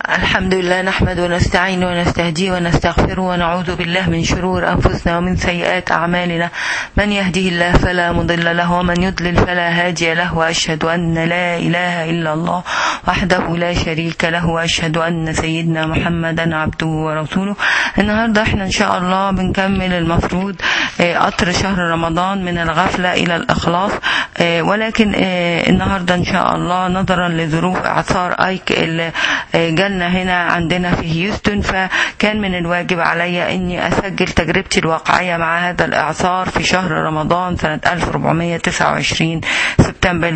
الحمد لله نحمد ونستعين ونستهدي ونستغفر ونعوذ بالله من شرور أنفسنا ومن سيئات أعمالنا من يهده الله فلا مضل له ومن يضلل فلا هادي له وأشهد أن لا إله إلا الله وحده لا شريك له وأشهد أن سيدنا محمدا عبده ورسوله النهاردة احنا إن شاء الله بنكمل المفروض قطر شهر رمضان من الغفلة إلى الإخلاص ولكن النهاردة إن شاء الله نظرا لظروف إعصار أيك اللي جالنا هنا عندنا في هيوستن فكان من الواجب علي اني اسجل تجربتي الواقعيه مع هذا الاعصار في شهر رمضان سنه 1429 سبتمبر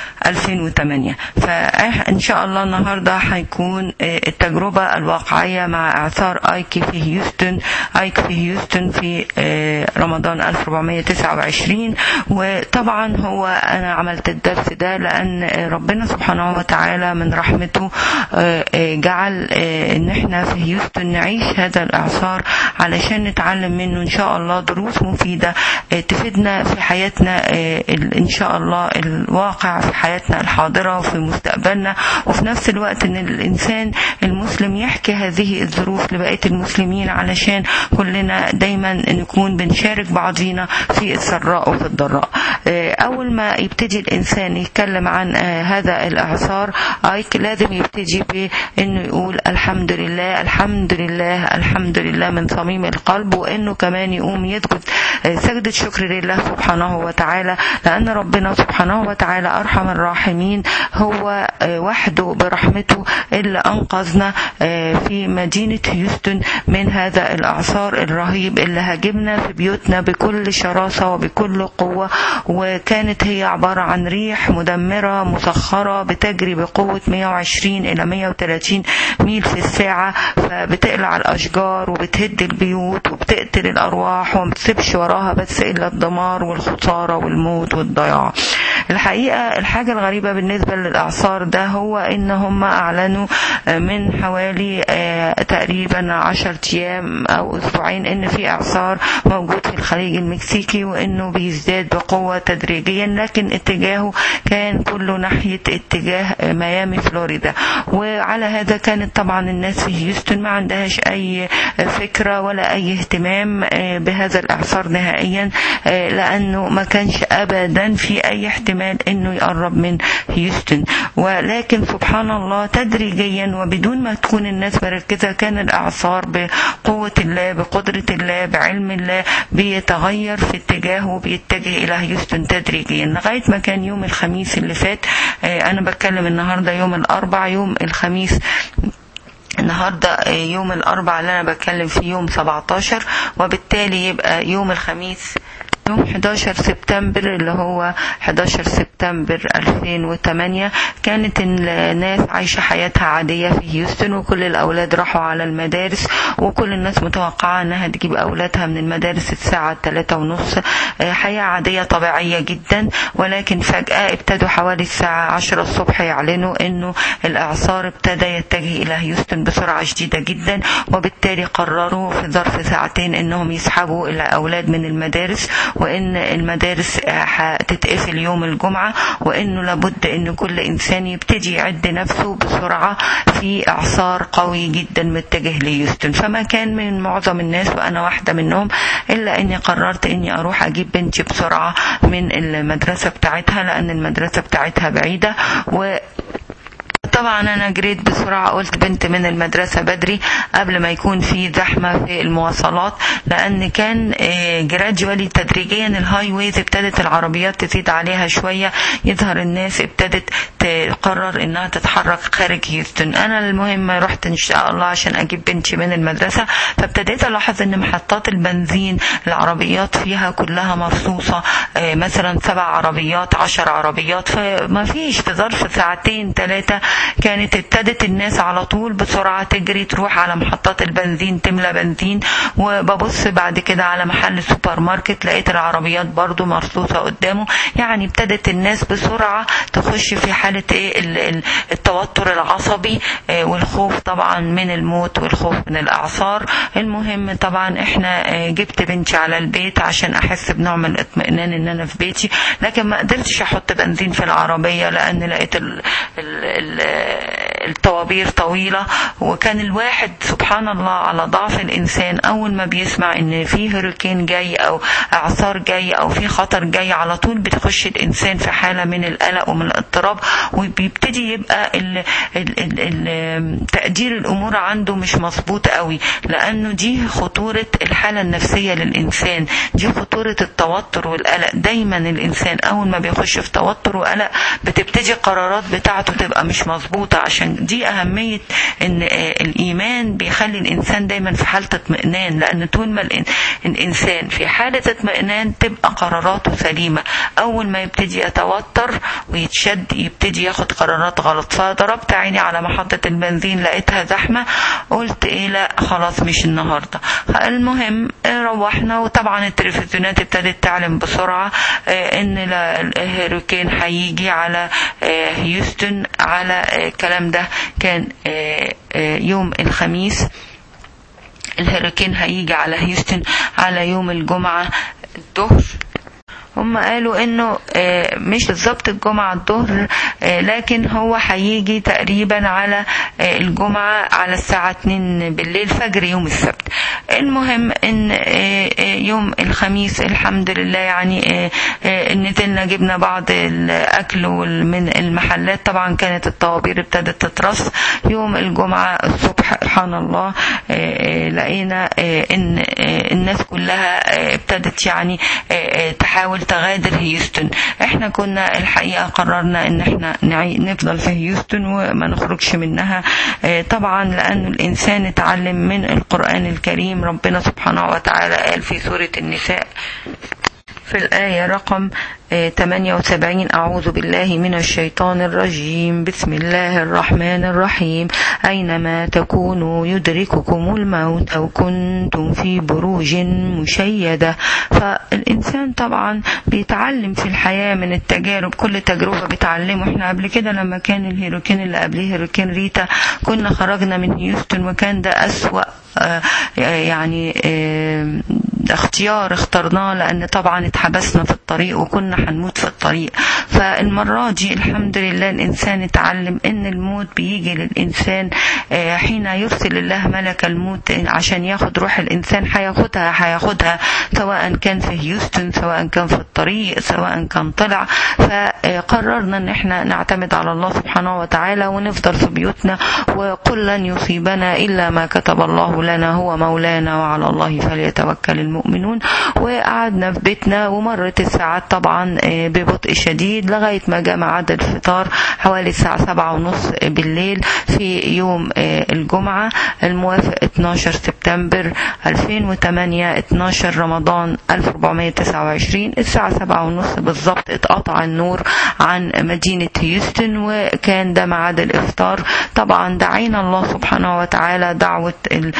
2008 فإن شاء الله النهاردة هيكون التجربة الواقعية مع إعصار آيكي في هيوستن آيك في هيوستن في رمضان 1429 وطبعا هو أنا عملت الدرس ده لأن ربنا سبحانه وتعالى من رحمته جعل إن احنا في هيوستن نعيش هذا الإعصار علشان نتعلم منه إن شاء الله دروس مفيدة تفيدنا في حياتنا إن شاء الله الواقع في حياتنا الحاضرة وفي مستقبلنا وفي نفس الوقت ان الانسان المسلم يحكي هذه الظروف لبقية المسلمين علشان كلنا دايما نكون بنشارك بعضينا في السراء وفي الضراء اول ما يبتدي الانسان يتكلم عن هذا الاعصار ايك لازم يبتدي بانه يقول الحمد لله الحمد لله الحمد لله من صميم القلب وانه كمان يقوم يسجد سجدة شكر لله سبحانه وتعالى لان ربنا سبحانه وتعالى ارحم الراحمين هو وحده برحمته اللي أنقذنا في مدينة هيوستن من هذا الإعصار الرهيب اللي هاجمنا في بيوتنا بكل شراسة وبكل قوة وكانت هي عبارة عن ريح مدمرة مسخرة بتجري بقوة 120 إلى 130 ميل في الساعة فبتقلع الأشجار وبتهد البيوت وبتقتل الأرواح وما بتسيبش وراها بس إلا الدمار والخسارة والموت والضياع الحقيقة الحاجة الغريبة بالنسبة للإعصار ده هو إن هم أعلنوا من حوالي تقريبا عشر أيام أو أسبوعين إن في إعصار موجود في الخليج المكسيكي وإنه بيزداد بقوة تدريجيا لكن اتجاهه كان كله ناحية اتجاه ميامي فلوريدا وعلى هذا كانت طبعا الناس في هيوستن ما عندهاش أي فكرة ولا أي اهتمام بهذا الإعصار نهائيا لأنه ما كانش أبدا في أي احتمال إنه يقرب من هيوستن ولكن سبحان الله تدريجيا وبدون ما تكون الناس مركزة كان الإعصار بقوة الله بقدرة الله بعلم الله بيتغير في اتجاهه وبيتجه إلى هيوستن تدريجيا لغاية ما كان يوم الخميس اللي فات أنا بتكلم النهاردة يوم الأربع يوم الخميس النهاردة يوم الأربع اللي أنا بتكلم فيه يوم 17 وبالتالي يبقى يوم الخميس يوم 11 سبتمبر اللي هو 11 سبتمبر 2008 كانت الناس عايشة حياتها عادية في هيوستن وكل الأولاد راحوا على المدارس وكل الناس متوقعة أنها تجيب أولادها من المدارس الساعة 3 ونص حياة عادية طبيعية جدا ولكن فجأة ابتدوا حوالي الساعة 10 الصبح يعلنوا أنه الإعصار ابتدى يتجه إلى هيوستن بسرعة شديدة جدا وبالتالي قرروا في ظرف ساعتين أنهم يسحبوا الأولاد من المدارس وان المدارس هتتقفل يوم الجمعة وانه لابد ان كل انسان يبتدي يعد نفسه بسرعة في اعصار قوي جدا متجه ليوستن فما كان من معظم الناس وانا واحدة منهم الا اني قررت اني اروح اجيب بنتي بسرعة من المدرسة بتاعتها لان المدرسة بتاعتها بعيدة و طبعا انا جريت بسرعه قلت بنت من المدرسه بدري قبل ما يكون في زحمه في المواصلات لان كان جراديوالي تدريجيا الهاي ويز ابتدت العربيات تزيد عليها شويه يظهر الناس ابتدت تقرر انها تتحرك خارج هيوستن انا المهم رحت ان شاء الله عشان اجيب بنتي من المدرسه فابتديت الاحظ ان محطات البنزين العربيات فيها كلها مرصوصه مثلا سبع عربيات عشر عربيات فما فيش في ظرف ساعتين ثلاثه كانت ابتدت الناس على طول بسرعة تجري تروح على محطات البنزين تملى بنزين وببص بعد كده على محل سوبر ماركت لقيت العربيات برضو مرصوصة قدامه يعني ابتدت الناس بسرعة تخش في حالة ايه التوتر العصبي والخوف طبعا من الموت والخوف من الاعصار المهم طبعا احنا جبت بنتي على البيت عشان احس بنوع من الاطمئنان ان انا في بيتي لكن ما قدرتش احط بنزين في العربية لان لقيت ال ال ال الطوابير طويلة وكان الواحد سبحان الله على ضعف الإنسان أول ما بيسمع إن في هurricane جاي أو إعصار جاي أو في خطر جاي على طول بتخش الإنسان في حالة من القلق ومن الاضطراب وبيبتدي يبقى ال ال ال ال تقدير الأمور عنده مش مظبوط قوي لأنه دي خطورة الحالة النفسية للإنسان دي خطورة التوتر والقلق دايما الإنسان أول ما بيخش في توتر وقلق بتبتدي القرارات بتاعته تبقى مش مظبوطة عشان دي أهمية إن الإيمان بيخلي الإنسان دايما في حالة اطمئنان لأن طول ما الإنسان في حالة اطمئنان تبقى قراراته سليمة أول ما يبتدي يتوتر ويتشد يبتدي ياخد قرارات غلط فضربت عيني على محطة البنزين لقيتها زحمة قلت إيه لا خلاص مش النهاردة المهم روحنا وطبعا التلفزيونات ابتدت تعلن بسرعة إن الهيروكين هيجي على هيوستن على الكلام ده كان يوم الخميس الهيروكين هيجي على هيوستن على يوم الجمعة الظهر هم قالوا انه مش بالظبط الجمعة الظهر لكن هو هيجي تقريبا على الجمعة على الساعة 2 بالليل فجر يوم السبت المهم ان يوم الخميس الحمد لله يعني نزلنا جبنا بعض الاكل من المحلات طبعا كانت الطوابير ابتدت تترص يوم الجمعة الصبح سبحان الله لقينا ان الناس كلها ابتدت يعني تحاول تغادر هيوستن احنا كنا الحقيقة قررنا ان احنا نفضل في هيوستن وما نخرجش منها طبعا لأن الإنسان اتعلم من القرآن الكريم ربنا سبحانه وتعالى قال في سورة النساء في الآية رقم 78 أعوذ بالله من الشيطان الرجيم بسم الله الرحمن الرحيم أينما تكونوا يدرككم الموت أو كنتم في بروج مشيدة فالإنسان طبعا بيتعلم في الحياة من التجارب كل تجربة بتعلمه احنا قبل كده لما كان الهيروكين اللي قبليه هيروكين ريتا كنا خرجنا من هيوستن وكان ده أسوأ يعني اختيار اخترناه لان طبعا اتحبسنا في الطريق وكنا هنموت في الطريق فالمرة دي الحمد لله الانسان اتعلم ان الموت بيجي للانسان حين يرسل الله ملك الموت عشان ياخد روح الانسان هياخدها هياخدها سواء كان في هيوستن سواء كان في الطريق سواء كان طلع فقررنا ان احنا نعتمد على الله سبحانه وتعالى ونفضل في بيوتنا وقل لن يصيبنا الا ما كتب الله لنا هو مولانا وعلى الله فليتوكل المؤمنون وقعدنا في بيتنا ومرت الساعات طبعا ببطء شديد لغاية ما جاء ميعاد الفطار حوالي الساعة سبعة ونص بالليل في يوم الجمعة الموافق 12 سبتمبر 2008 12 رمضان 1429 الساعة سبعة ونص بالضبط اتقطع النور عن مدينة هيوستن وكان ده ميعاد الإفطار طبعا دعينا الله سبحانه وتعالى دعوة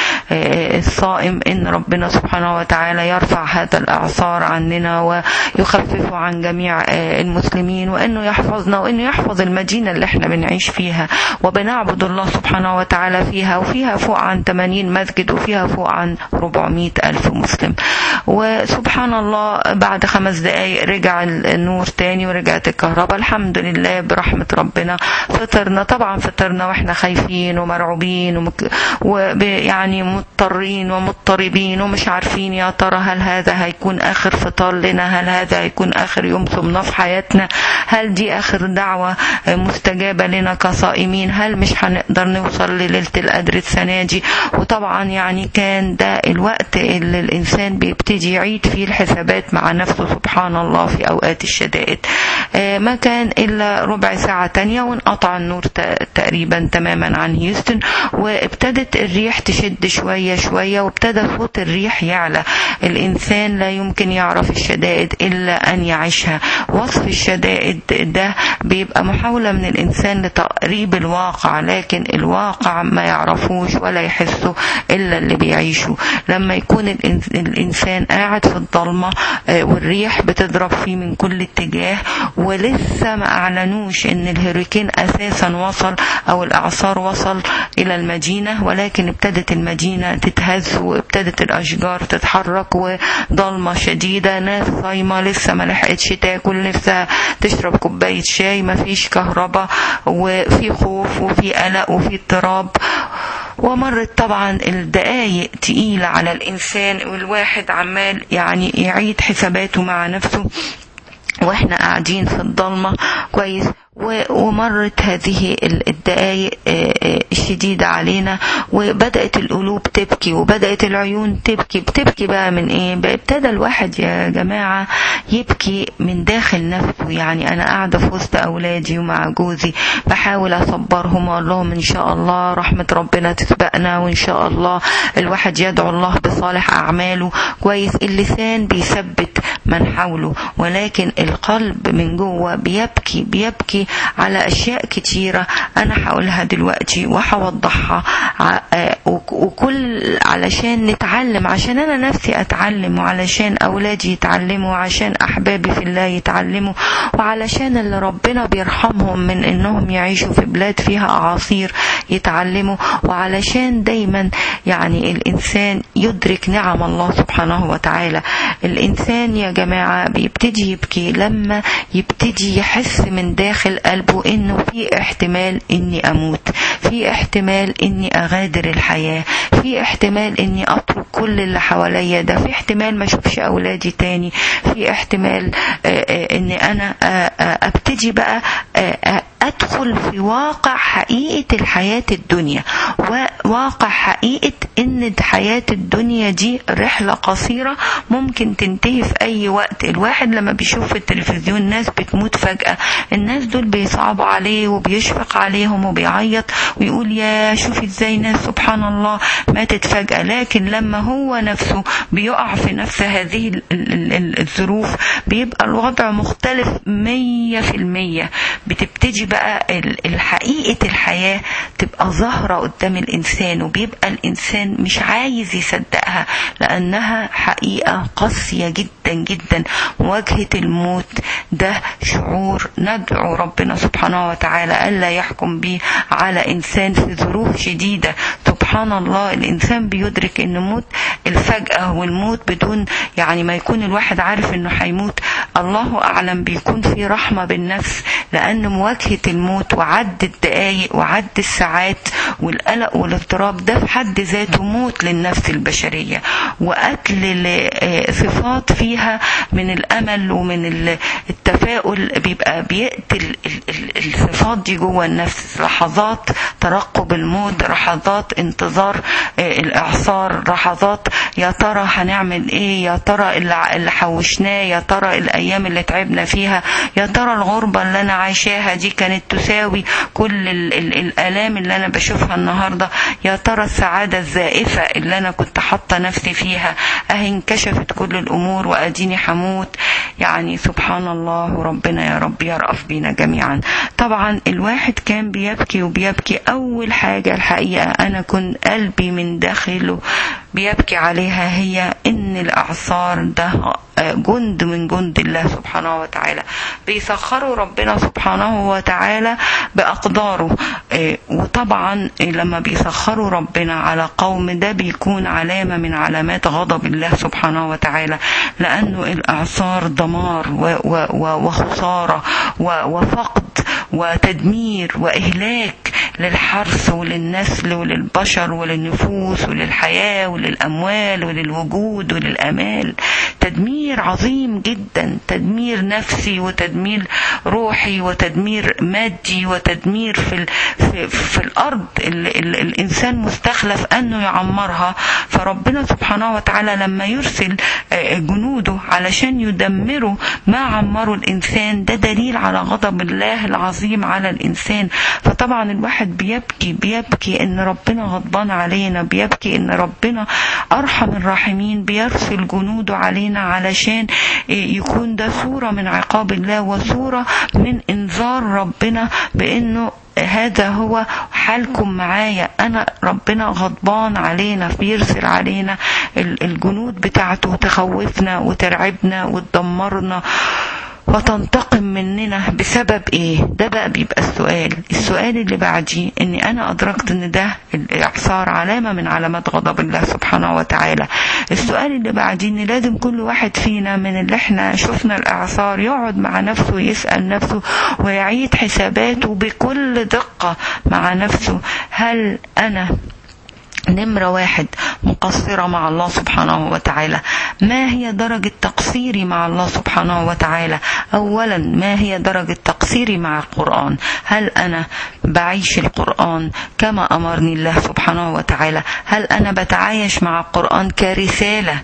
الصائم ان ربنا سبحانه وتعالى يرفع هذا الاعصار عننا ويخففه عن جميع المسلمين وانه يحفظنا وانه يحفظ المدينه اللي احنا بنعيش فيها وبنعبد الله سبحانه وتعالى فيها وفيها فوق عن 80 مسجد وفيها فوق عن 400 الف مسلم وسبحان الله بعد خمس دقايق رجع النور تاني ورجعت الكهرباء الحمد لله برحمه ربنا فطرنا طبعا فطرنا واحنا خايفين ومرعوبين ومك... ويعني مضطرين ومضطربين ومش عارفين يا ترى هل هذا هيكون اخر فطار لنا هل هذا هيكون اخر يوم صمنا في حياتنا هل دي اخر دعوة مستجابة لنا كصائمين هل مش هنقدر نوصل لليلة القدر السنة دي وطبعا يعني كان ده الوقت اللي الانسان بيبتدي يعيد فيه الحسابات مع نفسه سبحان الله في اوقات الشدائد ما كان الا ربع ساعة تانية وانقطع النور تقريبا تماما عن هيوستن وابتدت الريح تشد شوية شوية وابتدى صوت الريح يعلى الإنسان لا يمكن يعرف الشدائد إلا أن يعيشها وصف الشدائد ده بيبقى محاولة من الإنسان لتقريب الواقع لكن الواقع ما يعرفوش ولا يحسه إلا اللي بيعيشه لما يكون الإنسان قاعد في الضلمة والريح بتضرب فيه من كل اتجاه ولسه ما اعلنوش ان الهوريكين اساسا وصل او الاعصار وصل الى المدينة ولكن ابتدت المدينة تتهز وابتدت الاشجار تتحرك وضلمة شديدة ناس صايمة لسه ما لحقتش تاكل نفسها تشرب كوباية شاي ما فيش كهرباء وفي خوف وفي قلق وفي اضطراب ومرت طبعا الدقايق تقيلة على الإنسان والواحد عمال يعني يعيد حساباته مع نفسه واحنا قاعدين في الضلمة كويس ومرت هذه الدقايق الشديدة علينا وبدأت القلوب تبكي وبدأت العيون تبكي بتبكي بقى من ايه ابتدى الواحد يا جماعة يبكي من داخل نفسه يعني انا قاعدة في وسط اولادي ومع جوزي بحاول اصبرهم واقول لهم ان شاء الله رحمة ربنا تسبقنا وان شاء الله الواحد يدعو الله بصالح اعماله كويس اللسان بيثبت من حوله ولكن القلب من جوه بيبكي بيبكي على أشياء كتيرة أنا هقولها دلوقتي وهوضحها وكل علشان نتعلم عشان أنا نفسي أتعلم وعلشان أولادي يتعلموا وعشان أحبابي في الله يتعلموا وعلشان اللي ربنا بيرحمهم من إنهم يعيشوا في بلاد فيها أعاصير يتعلموا وعلشان دايما يعني الإنسان يدرك نعم الله سبحانه وتعالى الإنسان يا جماعة بيبتدي يبكي لما يبتدي يحس من داخل قلبه انه في احتمال اني اموت في احتمال اني اغادر الحياة في احتمال اني اترك كل اللي حواليا ده في احتمال ما اشوفش اولادي تاني في احتمال اني انا ابتدي بقى ادخل في واقع حقيقة الحياة الدنيا وواقع حقيقة ان حياة الدنيا دي رحلة قصيرة ممكن تنتهي في اي وقت الواحد لما بيشوف في التلفزيون ناس بتموت فجأة الناس دول بيصعبوا عليه وبيشفق عليهم وبيعيط ويقول يا شوف ازاي ناس سبحان الله ماتت فجأة لكن لما هو نفسه بيقع في نفس هذه الظروف بيبقى الوضع مختلف مية في المية بتبتدي بقى الحقيقة الحياة تبقى ظاهرة قدام الإنسان وبيبقى الإنسان مش عايز يصدقها لأنها حقيقة قاسية جدا جدا مواجهة الموت ده شعور ندعو ربنا سبحانه وتعالى ألا يحكم به على إنسان في ظروف شديدة سبحان الله الإنسان بيدرك إن موت الفجأة والموت بدون يعني ما يكون الواحد عارف إنه هيموت الله أعلم بيكون في رحمة بالنفس لأن مواجهة الموت وعد الدقايق وعد الساعات والقلق والاضطراب ده في حد ذاته موت للنفس البشرية وقتل صفات فيها من الأمل ومن التفاؤل بيبقى بيقتل الصفات دي جوه النفس لحظات ترقب الموت لحظات انتظار الإعصار لحظات يا ترى هنعمل ايه يا ترى اللي حوشناه يا ترى الأيام اللي تعبنا فيها يا ترى الغربة اللي أنا عايشاها دي كانت تساوي كل ال ال الآلام اللي أنا بشوفها النهاردة يا ترى السعادة الزائفة اللي أنا كنت حاطة نفسي فيها أهي انكشفت كل الأمور وأديني حموت يعني سبحان الله وربنا يا رب يرأف بينا جميعا طبعا الواحد كان بيبكي وبيبكي أول حاجة الحقيقة أنا كنت قلبي من داخله بيبكي عليها هي إن الإعصار ده جند من جند الله سبحانه وتعالى بيسخروا ربنا سبحانه وتعالى بأقداره وطبعا لما بيسخروا ربنا على قوم ده بيكون علامة من علامات غضب الله سبحانه وتعالى لأنه الإعصار دمار وخسارة وفقد وتدمير وإهلاك للحرث وللنسل وللبشر وللنفوس وللحياة وللأموال وللوجود وللأمال تدمير عظيم جدا تدمير نفسي وتدمير روحي وتدمير مادي وتدمير في, ال في, في الأرض ال ال الإنسان مستخلف أنه يعمرها فربنا سبحانه وتعالى لما يرسل جنوده علشان يدمروا ما عمروا الإنسان ده دليل على غضب الله العظيم على الإنسان فطبعا الواحد الواحد بيبكي بيبكي ان ربنا غضبان علينا بيبكي ان ربنا ارحم الراحمين بيرسل جنوده علينا علشان يكون ده صورة من عقاب الله وصورة من انذار ربنا بانه هذا هو حالكم معايا انا ربنا غضبان علينا بيرسل علينا الجنود بتاعته تخوفنا وترعبنا وتدمرنا وتنتقم مننا بسبب ايه ده بقى بيبقى السؤال السؤال اللي بعديه اني انا ادركت ان ده الاعصار علامة من علامات غضب الله سبحانه وتعالى السؤال اللي بعديه ان لازم كل واحد فينا من اللي احنا شفنا الاعصار يقعد مع نفسه ويسأل نفسه ويعيد حساباته بكل دقة مع نفسه هل انا نمرة واحد مقصرة مع الله سبحانه وتعالى ما هي درجة تقصيري مع الله سبحانه وتعالى أولا ما هي درجة تقصيري مع القرآن هل أنا بعيش القرآن كما أمرني الله سبحانه وتعالى هل أنا بتعايش مع القرآن كرسالة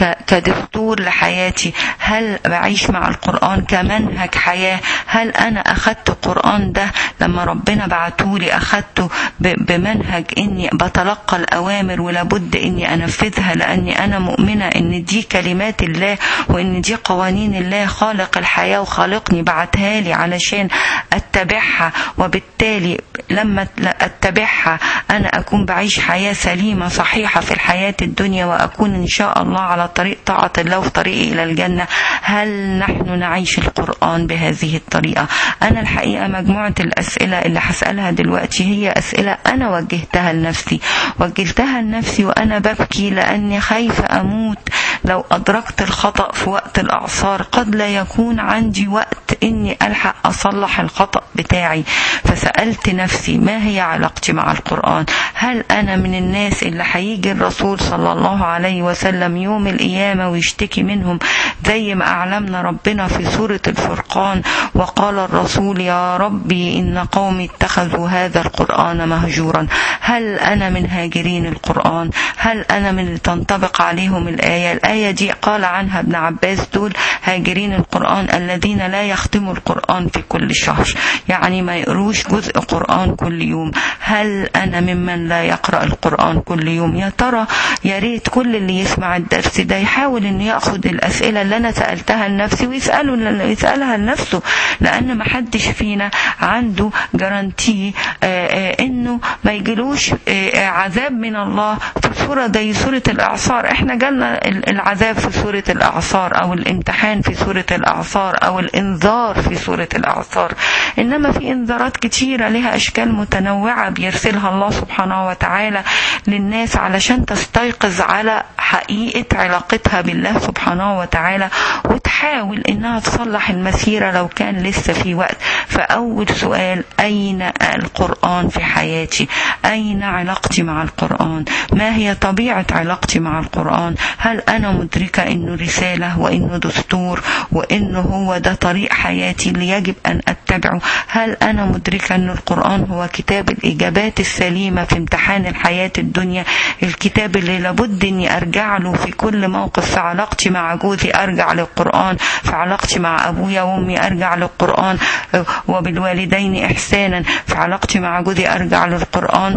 كدستور لحياتي هل بعيش مع القرآن كمنهج حياة هل أنا أخدت القرآن ده لما ربنا بعتولي أخدته بمنهج إني بتلقى الأوامر ولابد إني أنفذها لأني أنا مؤمنة إن دي كلمات الله وإن دي قوانين الله خالق الحياة وخالقني بعتها لي علشان أتبعها وبالتالي لما اتبعها انا اكون بعيش حياه سليمه صحيحه في الحياه الدنيا واكون ان شاء الله على طريق طاعه الله وفي طريقي الى الجنه هل نحن نعيش القران بهذه الطريقه انا الحقيقه مجموعه الاسئله اللي هسالها دلوقتي هي اسئله انا وجهتها لنفسي وجهتها لنفسي وانا ببكي لاني خايفه اموت لو ادركت الخطا في وقت الاعصار قد لا يكون عندي وقت اني الحق اصلح الخطا بتاعي فسالت نفسي ما هي علاقتي مع القرآن هل أنا من الناس اللي هيجي الرسول صلى الله عليه وسلم يوم القيامة ويشتكي منهم زي ما أعلمنا ربنا في سورة الفرقان وقال الرسول يا ربي إن قومي اتخذوا هذا القرآن مهجورا هل أنا من هاجرين القرآن هل أنا من اللي تنطبق عليهم الآية الآية دي قال عنها ابن عباس دول هاجرين القرآن الذين لا يختموا القرآن في كل شهر يعني ما يقروش جزء قرآن كل يوم هل أنا ممن لا يقرأ القرآن كل يوم يا ترى يا ريت كل اللي يسمع الدرس ده يحاول انه ياخد الاسئله اللي انا سالتها لنفسي ويساله يسالها لنفسه لان ما حدش فينا عنده جارانتي انه ما يجيلوش عذاب من الله في سوره زي سوره الاعصار احنا جالنا العذاب في سوره الاعصار او الامتحان في سوره الاعصار او الانذار في سوره الاعصار انما في انذارات كتيره لها اشكال متنوعه بيرسلها الله سبحانه وتعالى للناس علشان تستيقظ على حقيقة علاقتها بالله سبحانه وتعالى وتحاول انها تصلح المسيرة لو كان لسه في وقت فأول سؤال أين القرآن في حياتي أين علاقتي مع القرآن ما هي طبيعة علاقتي مع القرآن هل أنا مدركة أنه رسالة وأنه دستور وأنه هو ده طريق حياتي اللي يجب أن أتبعه هل أنا مدركة أن القرآن هو كتاب الإجابات السليمة في امتحان الحياة الدنيا الكتاب اللي لابد أني أرجع له في كل موقف في علاقتي مع جوزي أرجع للقرآن في علاقتي مع أبويا وأمي أرجع للقرآن وبالوالدين إحسانا في علاقتي مع جوزي أرجع للقرآن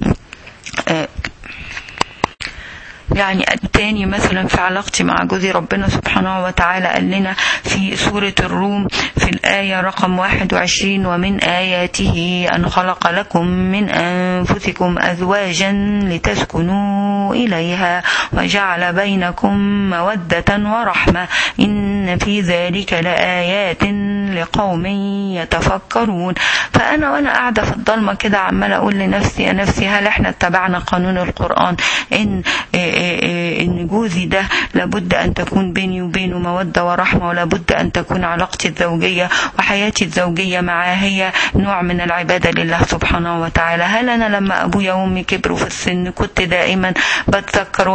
يعني تاني مثلا في علاقتي مع جوزي ربنا سبحانه وتعالى قال لنا في سورة الروم في الآية رقم 21 ومن آياته أن خلق لكم من أنفسكم أزواجا لتسكنوا إليها وجعل بينكم مودة ورحمة إن في ذلك لآيات لقوم يتفكرون فأنا وأنا قاعدة في الضلمة كده عمالة أقول لنفسي يا نفسي هل احنا اتبعنا قانون القرآن إن ان جوزي ده لابد ان تكون بيني وبينه موده ورحمه ولابد ان تكون علاقتي الزوجيه وحياتي الزوجيه معاه هي نوع من العباده لله سبحانه وتعالى هل انا لما ابويا وامي كبروا في السن كنت دائما بتذكر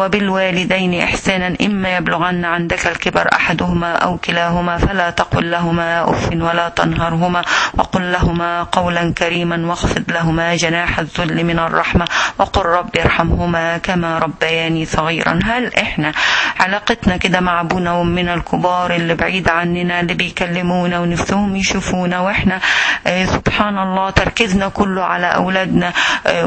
وبالوالدين احسانا اما يبلغن عندك الكبر احدهما او كلاهما فلا تقل لهما اف خواف ولا تنهرهما وقل لهما قولا كريما واخفض لهما جناح الذل من الرحمة وقل رب ارحمهما كما ربياني صغيرا هل احنا علاقتنا كده مع ابونا وامنا الكبار اللي بعيد عننا اللي بيكلمونا ونفسهم يشوفونا واحنا آه، سبحان الله تركيزنا كله على اولادنا آه،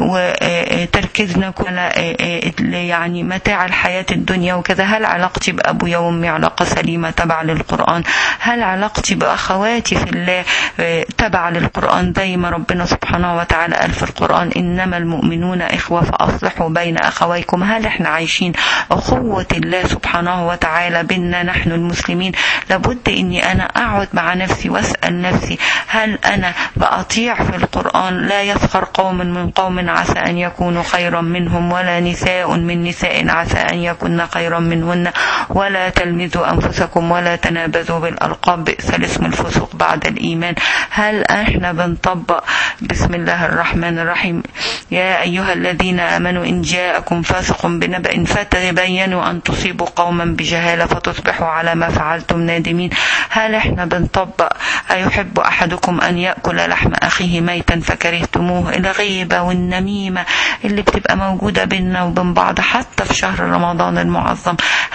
وتركيزنا كله على آه، آه، يعني متاع الحياة الدنيا وكذا هل علاقتي بابويا وامي علاقة سليمة تبع للقرآن هل علاقتي باخواتي في الله آه، تبع للقرآن زي ما ربنا سبحانه وتعالى قال في القرآن انما المؤمنون اخوة فاصلحوا بين اخويكم هل احنا عايشين اخوة الله سبحانه وتعالى بيننا نحن المسلمين لابد اني انا اقعد مع نفسي واسال نفسي هل انا باطيع في القران لا يسخر قوم من قوم عسى ان يكونوا خيرا منهم ولا نساء من نساء عسى ان يكن خيرا منهن ولا تلمزوا انفسكم ولا تنابزوا بالالقاب بئس الاسم الفسوق بعد الايمان هل احنا بنطبق بسم الله الرحمن الرحيم يا ايها الذين امنوا ان جاءكم فاسق بنبأ فتبينوا ان تصيبوا قوما بجهاله فتصبحوا على ما فعلتم نادمين هل احنا بنطبق أيحب أحدكم أن يأكل لحم أخيه ميتا فكرهتموه الغيبة والنميمة اللي بتبقى موجودة بيننا وبين بعض حتى في شهر رمضان المعظم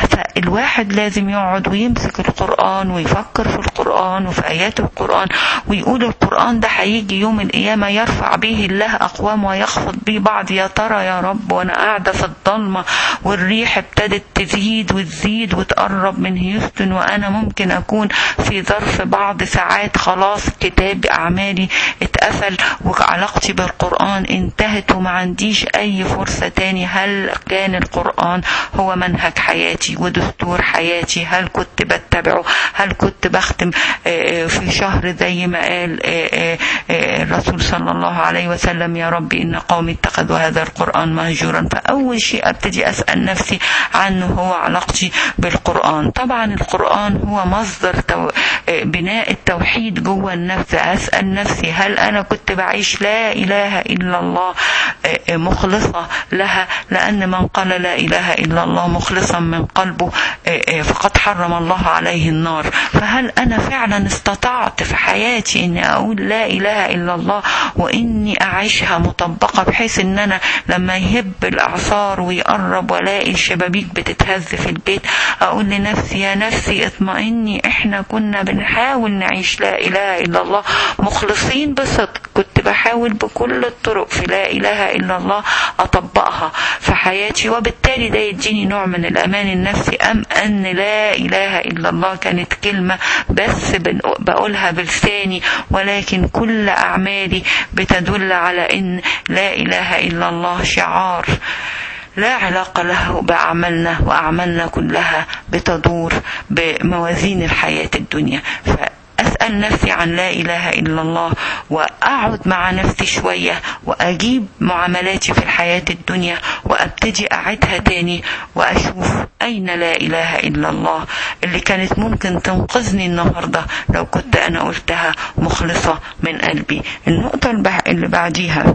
فالواحد لازم يقعد ويمسك القرآن ويفكر في القرآن وفي آيات القرآن ويقول القرآن ده هيجي يوم القيامة يرفع به الله أقوام ويخفض به بعض يا ترى يا رب وأنا قاعدة في الضلمة والريح ابتدت تزيد وتزيد وتقرب من هيوستن وأنا ممكن أكون في ظرف بعض ساعات خلاص كتاب أعمالي اتقفل وعلاقتي بالقرآن انتهت وما عنديش أي فرصة تاني هل كان القرآن هو منهج حياتي ودستور حياتي هل كنت بتبعه هل كنت بختم آه، في شهر زي ما قال آه، آه، آه، الرسول صلى الله عليه وسلم يا رب إن قومي اتخذوا هذا القرآن مهجورا فأول شيء أبتدي أسأل نفسي عنه هو علاقتي بالقرآن طبعا القرآن هو مصدر تو... آه، بناء التوحيد جوه النفس أسأل نفسي هل أنا كنت بعيش لا إله إلا الله آه، آه، مخلصة لها لأن من قال لا إله إلا الله مخلصا من قلبه آه، آه، فقد حرم الله عليه النار فهل أنا فعلا استطعت في حياتي أني أقول لا إله إلا الله وإني أعيشها مطبقة بحيث أن أنا لما يهب الإعصار ويقرب والاقي الشبابيك بتتهز في البيت أقول لنفسي يا نفسي اطمئني إحنا كنا بنحاول نعيش لا إله إلا الله مخلصين بصدق كنت بحاول بكل الطرق في لا إله إلا الله أطبقها في حياتي وبالتالي ده يديني نوع من الأمان النفسي أم أن لا إله إلا الله كانت كلمة بس بن- بقولها بلساني ولكن كل أعمالي بتدل على أن لا إله إلا الله شعار لا علاقة له بأعمالنا وأعمالنا كلها بتدور بموازين الحياة الدنيا فأسأل نفسي عن لا إله إلا الله وأقعد مع نفسي شوية وأجيب معاملاتي في الحياة الدنيا وأبتدي أعيدها تاني وأشوف أين لا إله إلا الله اللي كانت ممكن تنقذني النهاردة لو كنت أنا قلتها مخلصة من قلبي النقطة البع- اللي بعديها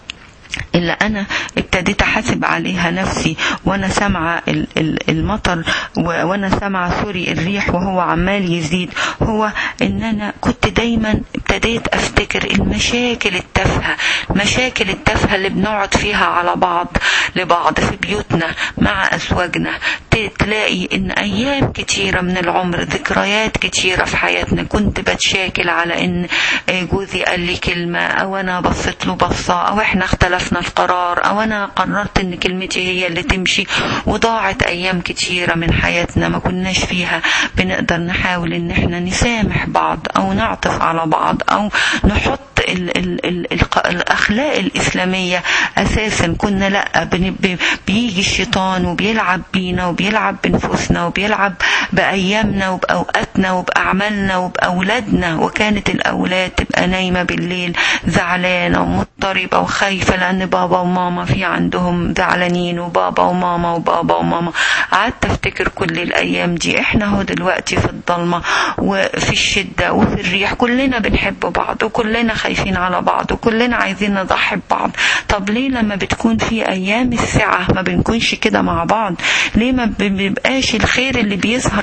اللي انا ابتديت احاسب عليها نفسي وانا سامعه ال- ال- المطر و- وانا سامعه سوري الريح وهو عمال يزيد هو ان انا كنت دايما ابتديت افتكر المشاكل التافهه مشاكل التافهه اللي بنقعد فيها على بعض لبعض في بيوتنا مع ازواجنا ت- تلاقي ان ايام كتيره من العمر ذكريات كتيره في حياتنا كنت بتشاكل على ان جوزي قال لي كلمه او انا بصيت له بصه او احنا اختلفنا القرار او انا قررت ان كلمتي هي اللي تمشي وضاعت ايام كتيره من حياتنا ما كناش فيها بنقدر نحاول ان احنا نسامح بعض او نعطف على بعض او نحط ال ال ال ال الاخلاق الاسلاميه اساسا كنا لا بن- ب- بيجي الشيطان وبيلعب بينا وبيلعب بنفوسنا وبيلعب بايامنا وباوقاتنا وباعمالنا وباولادنا وكانت الاولاد تبقى نايمه بالليل زعلانه ومضطربه وخايفه لان بابا وماما في عندهم زعلانين وبابا وماما وبابا وماما قعدت افتكر كل الايام دي احنا هو دلوقتي في الضلمه وفي الشده وفي الريح كلنا بنحب بعض وكلنا خايفين على بعض وكلنا عايزين نضحي ببعض طب ليه لما بتكون في ايام السعه ما بنكونش كده مع بعض ليه ما بيبقاش الخير اللي بيظهر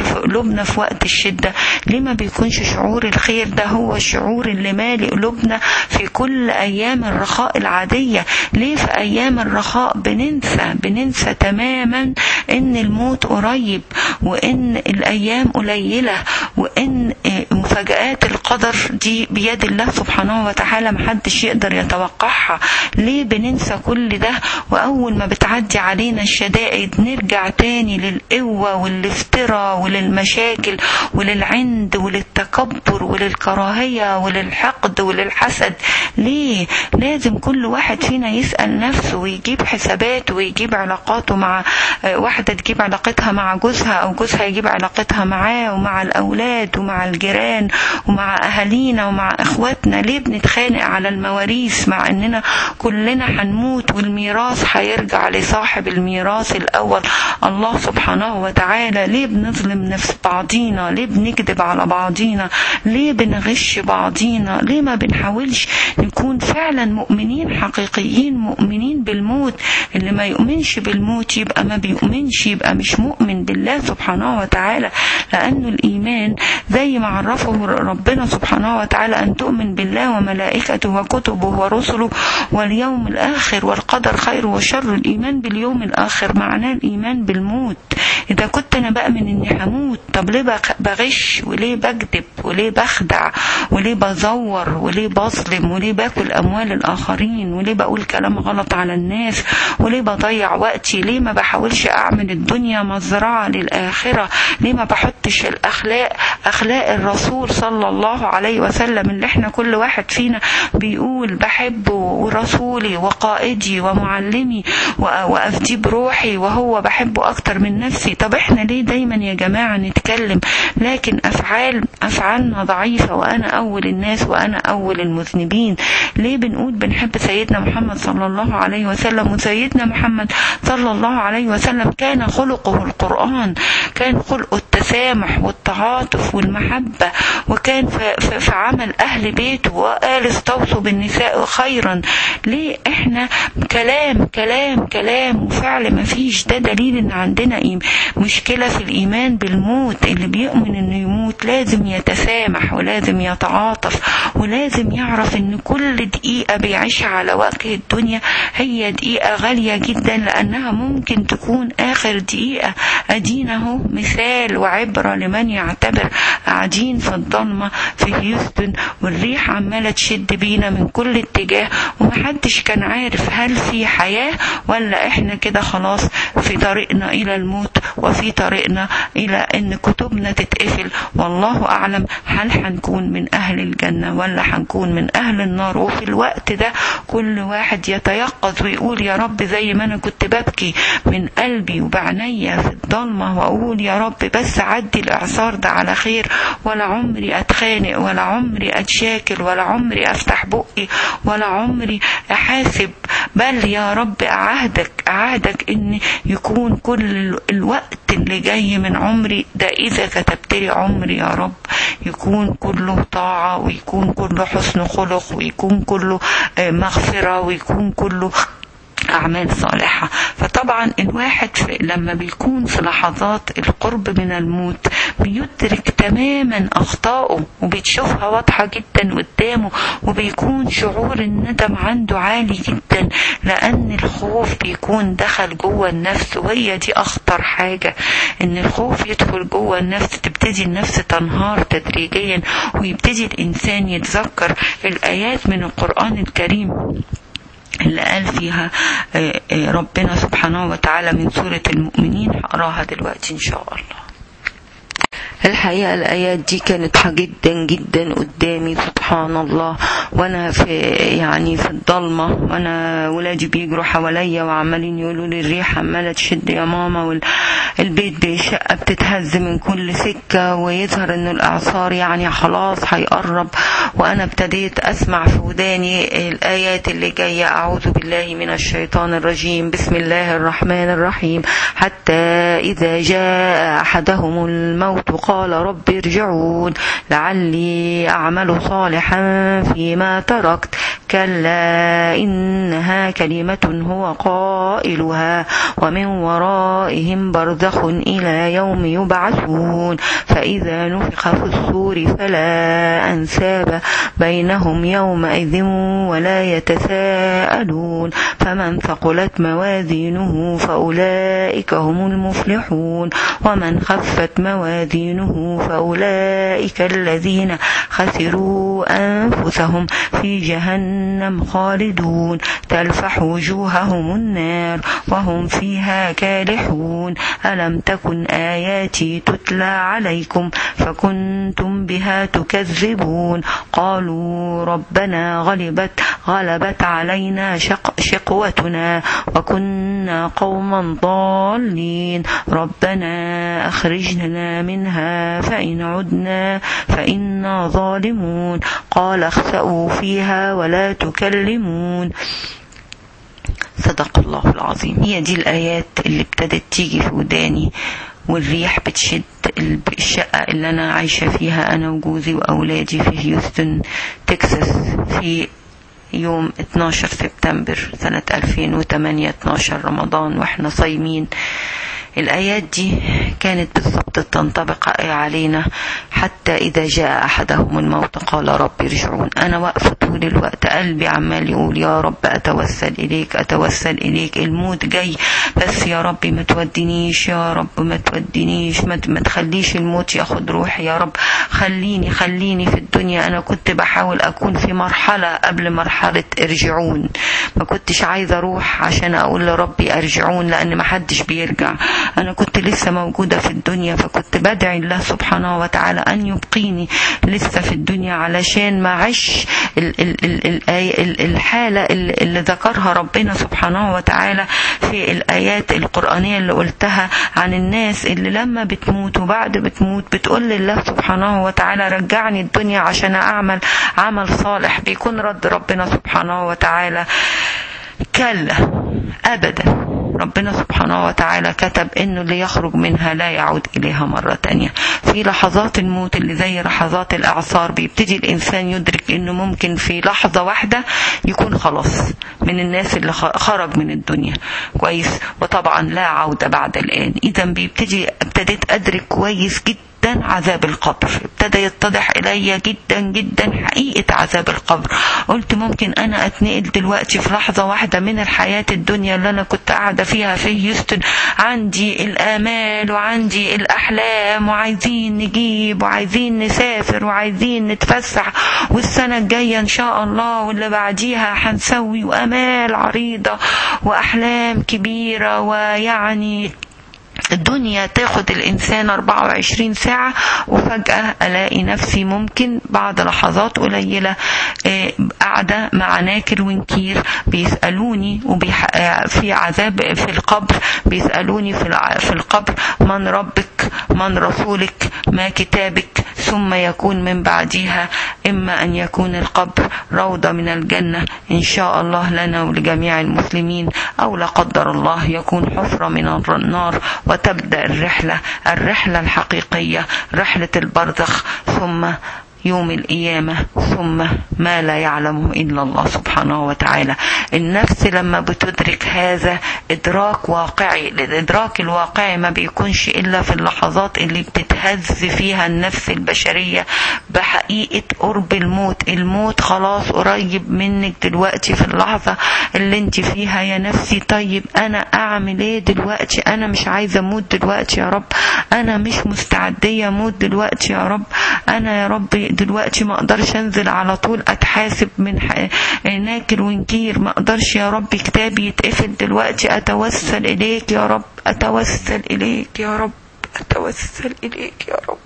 في قلوبنا في وقت الشدة ليه ما بيكونش شعور الخير ده هو الشعور اللي مالي قلوبنا في كل أيام الرخاء العادية ليه في أيام الرخاء بننسى بننسى تماما إن الموت قريب وإن الأيام قليلة وإن مفاجآت القدر دي بيد الله سبحانه وتعالى محدش يقدر يتوقعها ليه بننسى كل ده وأول ما بتعدي علينا الشدائد نرجع تاني للقوة والافتراء وللمشاكل وللعند وللتكبر وللكراهية وللحقد وللحسد ليه لازم كل واحد فينا يسأل نفسه ويجيب حساباته ويجيب علاقاته مع واحدة تجيب علاقتها مع جوزها أو جوزها يجيب علاقتها معاه ومع الأولاد ومع الجيران ومع أهالينا ومع إخواتنا ليه بنتخانق على المواريث مع إننا كلنا هنموت والميراث هيرجع لصاحب الميراث الأول الله سبحانه وتعالى ليه بنظلم نفس بعضينا ليه بنكذب على بعضينا ليه بنغش بعضينا ليه ما بنحاولش نكون فعلا مؤمنين حقيقيين مؤمنين بالموت اللي ما يؤمنش بالموت يبقى ما بيؤمنش يبقى مش مؤمن بالله سبحانه وتعالى لأنه الإيمان زي ما عرفه ربنا سبحانه وتعالى أن تؤمن بالله وملائكته وكتبه ورسله واليوم الآخر والقدر خير وشر الإيمان باليوم الآخر معناه الإيمان بالموت إذا كنت أنا بأمن إني هموت طب ليه بغش وليه بكذب وليه بخدع وليه بزور وليه بظلم وليه باكل أموال الآخرين وليه بقول كلام غلط على الناس وليه بضيع وقتي ليه ما بحاولش أعمل الدنيا مزرعة للآخرة ليه ما بحطش الأخلاق أخلاق الرسول صلى الله عليه وسلم اللي احنا كل واحد فينا بيقول بحبه ورسولي وقائدي ومعلمي وأفدي بروحي وهو بحبه أكتر من نفسي طب احنا ليه دايما يا جماعة نتكلم لكن أفعال أفعالنا ضعيفة وأنا أول الناس وأنا أول المذنبين ليه بنقول بنحب سيدنا محمد صلى الله عليه وسلم وسيدنا محمد صلى الله عليه وسلم كان خلقه القرآن كان خلقه التسامح والتعاطف والمحبة وكان في, في عمل أهل بيته وقال استوصوا بالنساء خيرا ليه احنا كلام كلام كلام وفعل ما فيش ده دليل ان عندنا مشكلة في الإيمان بالموت اللي بيؤمن انه يموت لازم يتسامح ولازم يتعاطف ولازم يعرف ان كل دقيقة بيعيشها على وجه الدنيا هي دقيقة غالية جدا لأنها ممكن تكون آخر دقيقة أدينا اهو مثال وعبرة لمن يعتبر قاعدين في الضلمة في هيوستن والريح عمالة تشد بينا من كل اتجاه ومحدش كان عارف هل في حياة ولا احنا كده خلاص في طريقنا إلى الموت وفي طريقنا إلى أن كتبنا تتقفل والله أعلم هل هنكون من أهل الجنة ولا هنكون من أهل النار وفي الوقت ده كل واحد يتيقظ ويقول يا رب زي ما أنا كنت ببكي من قلبي وبعنيا في الضلمة وأقول يا رب بس عدي الإعصار ده على خير ولا عمري أتخانق ولا عمري أتشاكل ولا عمري أفتح بقي ولا عمري أحاسب بل يا رب أعهدك أعهدك إن يكون كل الوقت اللي جاي من عمري ده إذا كتبت لي عمري يا رب يكون كله طاعة ويكون كله حسن خلق ويكون كله مغفرة ويكون كله أعمال صالحة فطبعا الواحد في لما بيكون في لحظات القرب من الموت بيدرك تماما أخطائه وبتشوفها واضحة جدا قدامه وبيكون شعور الندم عنده عالي جدا لأن الخوف بيكون دخل جوه النفس وهي دي أخطر حاجة إن الخوف يدخل جوه النفس تبتدي النفس تنهار تدريجيا ويبتدي الإنسان يتذكر الآيات من القرآن الكريم اللي قال فيها ربنا سبحانه وتعالى من سورة المؤمنين هقراها دلوقتي إن شاء الله الحقيقة الآيات دي كانت جدا جدا قدامي سبحان الله وأنا في يعني في الضلمة وأنا ولادي بيجروا حواليا وعمالين يقولوا لي الريح عمالة تشد يا ماما والبيت بشقة بتتهز من كل سكة ويظهر إنه الإعصار يعني خلاص هيقرب وأنا ابتديت أسمع في وداني الآيات اللي جاية أعوذ بالله من الشيطان الرجيم بسم الله الرحمن الرحيم حتى إذا جاء أحدهم الموت قال رب ارجعون لعلي أعمل صالحا فيما تركت كلا إنها كلمة هو قائلها ومن ورائهم برزخ إلى يوم يبعثون فإذا نفخ في الصور فلا أنساب بينهم يومئذ ولا يتساءلون فمن ثقلت موازينه فأولئك هم المفلحون ومن خفت موازينه فأولئك الذين خسروا أنفسهم في جهنم خالدون تلفح وجوههم النار وهم فيها كالحون ألم تكن آياتي تتلى عليكم فكنتم بها تكذبون قالوا ربنا غلبت غلبت علينا شق شقوتنا وكنا قوما ضالين ربنا أخرجنا منها فإن عدنا فإنا ظالمون قال اخسأوا فيها ولا تكلمون صدق الله العظيم هي دي الآيات اللي ابتدت تيجي في وداني والريح بتشد الشقة اللي أنا عايشة فيها أنا وجوزي وأولادي في هيوستن تكساس في يوم 12 سبتمبر سنة 2008 12 رمضان واحنا صايمين الآيات دي كانت بالضبط تنطبق علينا حتى إذا جاء أحدهم الموت قال رب ارجعون أنا واقفة طول الوقت قلبي عمال يقول يا رب أتوسل إليك أتوسل إليك الموت جاي بس يا ربي ما تودينيش يا رب ما تودينيش ما ما تخليش الموت ياخد روحي يا رب خليني خليني في الدنيا أنا كنت بحاول أكون في مرحلة قبل مرحلة ارجعون ما كنتش عايزة أروح عشان أقول لربي أرجعون لأن ما حدش بيرجع أنا كنت لسه موجودة في الدنيا فكنت بدعي الله سبحانه وتعالى أن يبقيني لسه في الدنيا علشان ما عش ال- ال- ال- الآية- ال- الحالة اللي اللي ذكرها ربنا سبحانه وتعالى في الآيات القرآنية اللي قلتها عن الناس اللي لما بتموت وبعد بتموت بتقول لله سبحانه وتعالى رجعني الدنيا عشان أعمل عمل صالح بيكون رد ربنا سبحانه وتعالى كلا أبدا ربنا سبحانه وتعالى كتب انه اللي يخرج منها لا يعود اليها مرة تانية في لحظات الموت اللي زي لحظات الاعصار بيبتدي الانسان يدرك انه ممكن في لحظة واحدة يكون خلاص من الناس اللي خ- خرج من الدنيا كويس وطبعا لا عودة بعد الان اذا بيبتدي ابتديت ادرك كويس جدا جدا عذاب القبر ابتدى يتضح الي جدا جدا حقيقة عذاب القبر قلت ممكن انا اتنقل دلوقتي في لحظة واحدة من الحياة الدنيا اللي انا كنت قاعدة فيها في هيوستن عندي الامال وعندي الاحلام وعايزين نجيب وعايزين نسافر وعايزين نتفسح والسنة الجاية ان شاء الله واللي بعديها هنسوي وامال عريضة واحلام كبيرة ويعني الدنيا تاخد الإنسان 24 ساعة وفجأة ألاقي نفسي ممكن بعد لحظات قليلة آه، قاعدة مع ناكر ونكير بيسألوني وبيح... آه، في عذاب في القبر بيسألوني في الع- في القبر من ربك من رسولك ما كتابك ثم يكون من بعدها إما أن يكون القبر روضة من الجنة إن شاء الله لنا ولجميع المسلمين أو لا قدر الله يكون حفرة من النار وتبدأ الرحلة الرحلة الحقيقية رحلة البرزخ ثم يوم القيامة ثم ما لا يعلمه إلا الله سبحانه وتعالى النفس لما بتدرك هذا إدراك واقعي الإدراك الواقعي ما بيكونش إلا في اللحظات اللي بتتهز فيها النفس البشرية بحقيقة قرب الموت الموت خلاص قريب منك دلوقتي في اللحظة اللي انت فيها يا نفسي طيب أنا أعمل إيه دلوقتي أنا مش عايزة أموت دلوقتي يا رب أنا مش مستعدية أموت دلوقتي يا رب أنا يا رب دلوقتي ما أقدرش أنزل على طول أتحاسب من ح... ناكر ونكير ما أقدرش يا رب كتابي يتقفل دلوقتي أتوسل إليك يا رب أتوسل إليك يا رب أتوسل إليك يا رب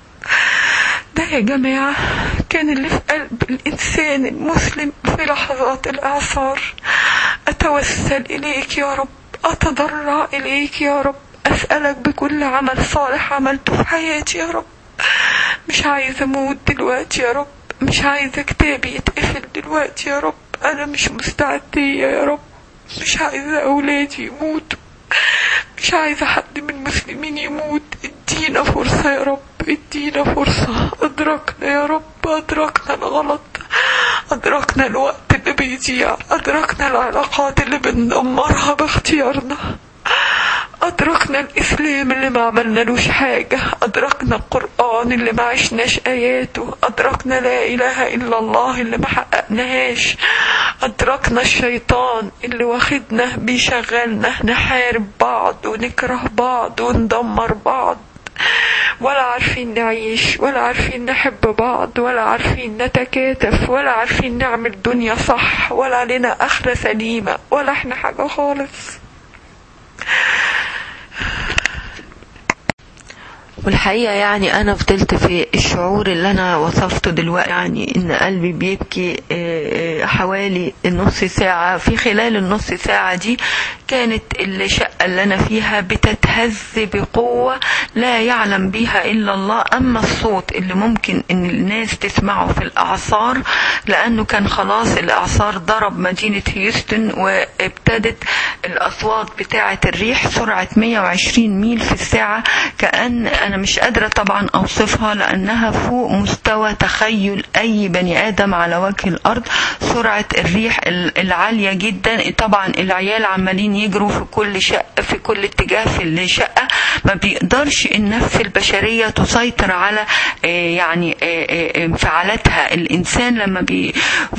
ده يا جماعة كان اللي في قلب الإنسان المسلم في لحظات الإعصار أتوسل إليك يا رب أتضرع إليك يا رب أسألك بكل عمل صالح عملته في حياتي يا رب مش عايزة أموت دلوقتي يا رب مش عايزة كتابي يتقفل دلوقتي يا رب أنا مش مستعدية يا رب مش عايزة أولادي يموتوا مش عايزة حد من المسلمين يموت ادينا فرصة يا رب ادينا فرصة ادركنا يا رب ادركنا الغلط ادركنا الوقت اللي بيضيع أدركنا العلاقات اللي بندمرها باختيارنا أدركنا الإسلام اللي ما عملنالوش حاجة أدركنا القرآن اللي ما عشناش آياته أدركنا لا إله إلا الله اللي ما حققناهاش أدركنا الشيطان اللي واخدنا بيشغلنا نحارب بعض ونكره بعض وندمر بعض ولا عارفين نعيش ولا عارفين نحب بعض ولا عارفين نتكاتف ولا عارفين نعمل دنيا صح ولا علينا آخرة سليمة ولا احنا حاجة خالص والحقيقة يعني أنا فضلت في الشعور اللي أنا وصفته دلوقتي يعني إن قلبي بيبكي آه، آه، حوالي نص ساعة في خلال النص ساعة دي كانت الشقة اللي أنا فيها بتتهز بقوة لا يعلم بها إلا الله أما الصوت اللي ممكن إن الناس تسمعه في الأعصار لأنه كان خلاص الإعصار ضرب مدينة هيوستن وابتدت الأصوات بتاعة الريح سرعة 120 ميل في الساعة كأن أنا مش قادرة طبعا أوصفها لأنها فوق مستوى تخيل أي بني آدم على وجه الأرض سرعة الريح ال- العالية جدا طبعا العيال عمالين يجروا في كل شقة في كل اتجاه في الشقة ما بيقدرش النفس البشرية تسيطر على آه، يعني آه، آه، انفعالاتها الإنسان لما بي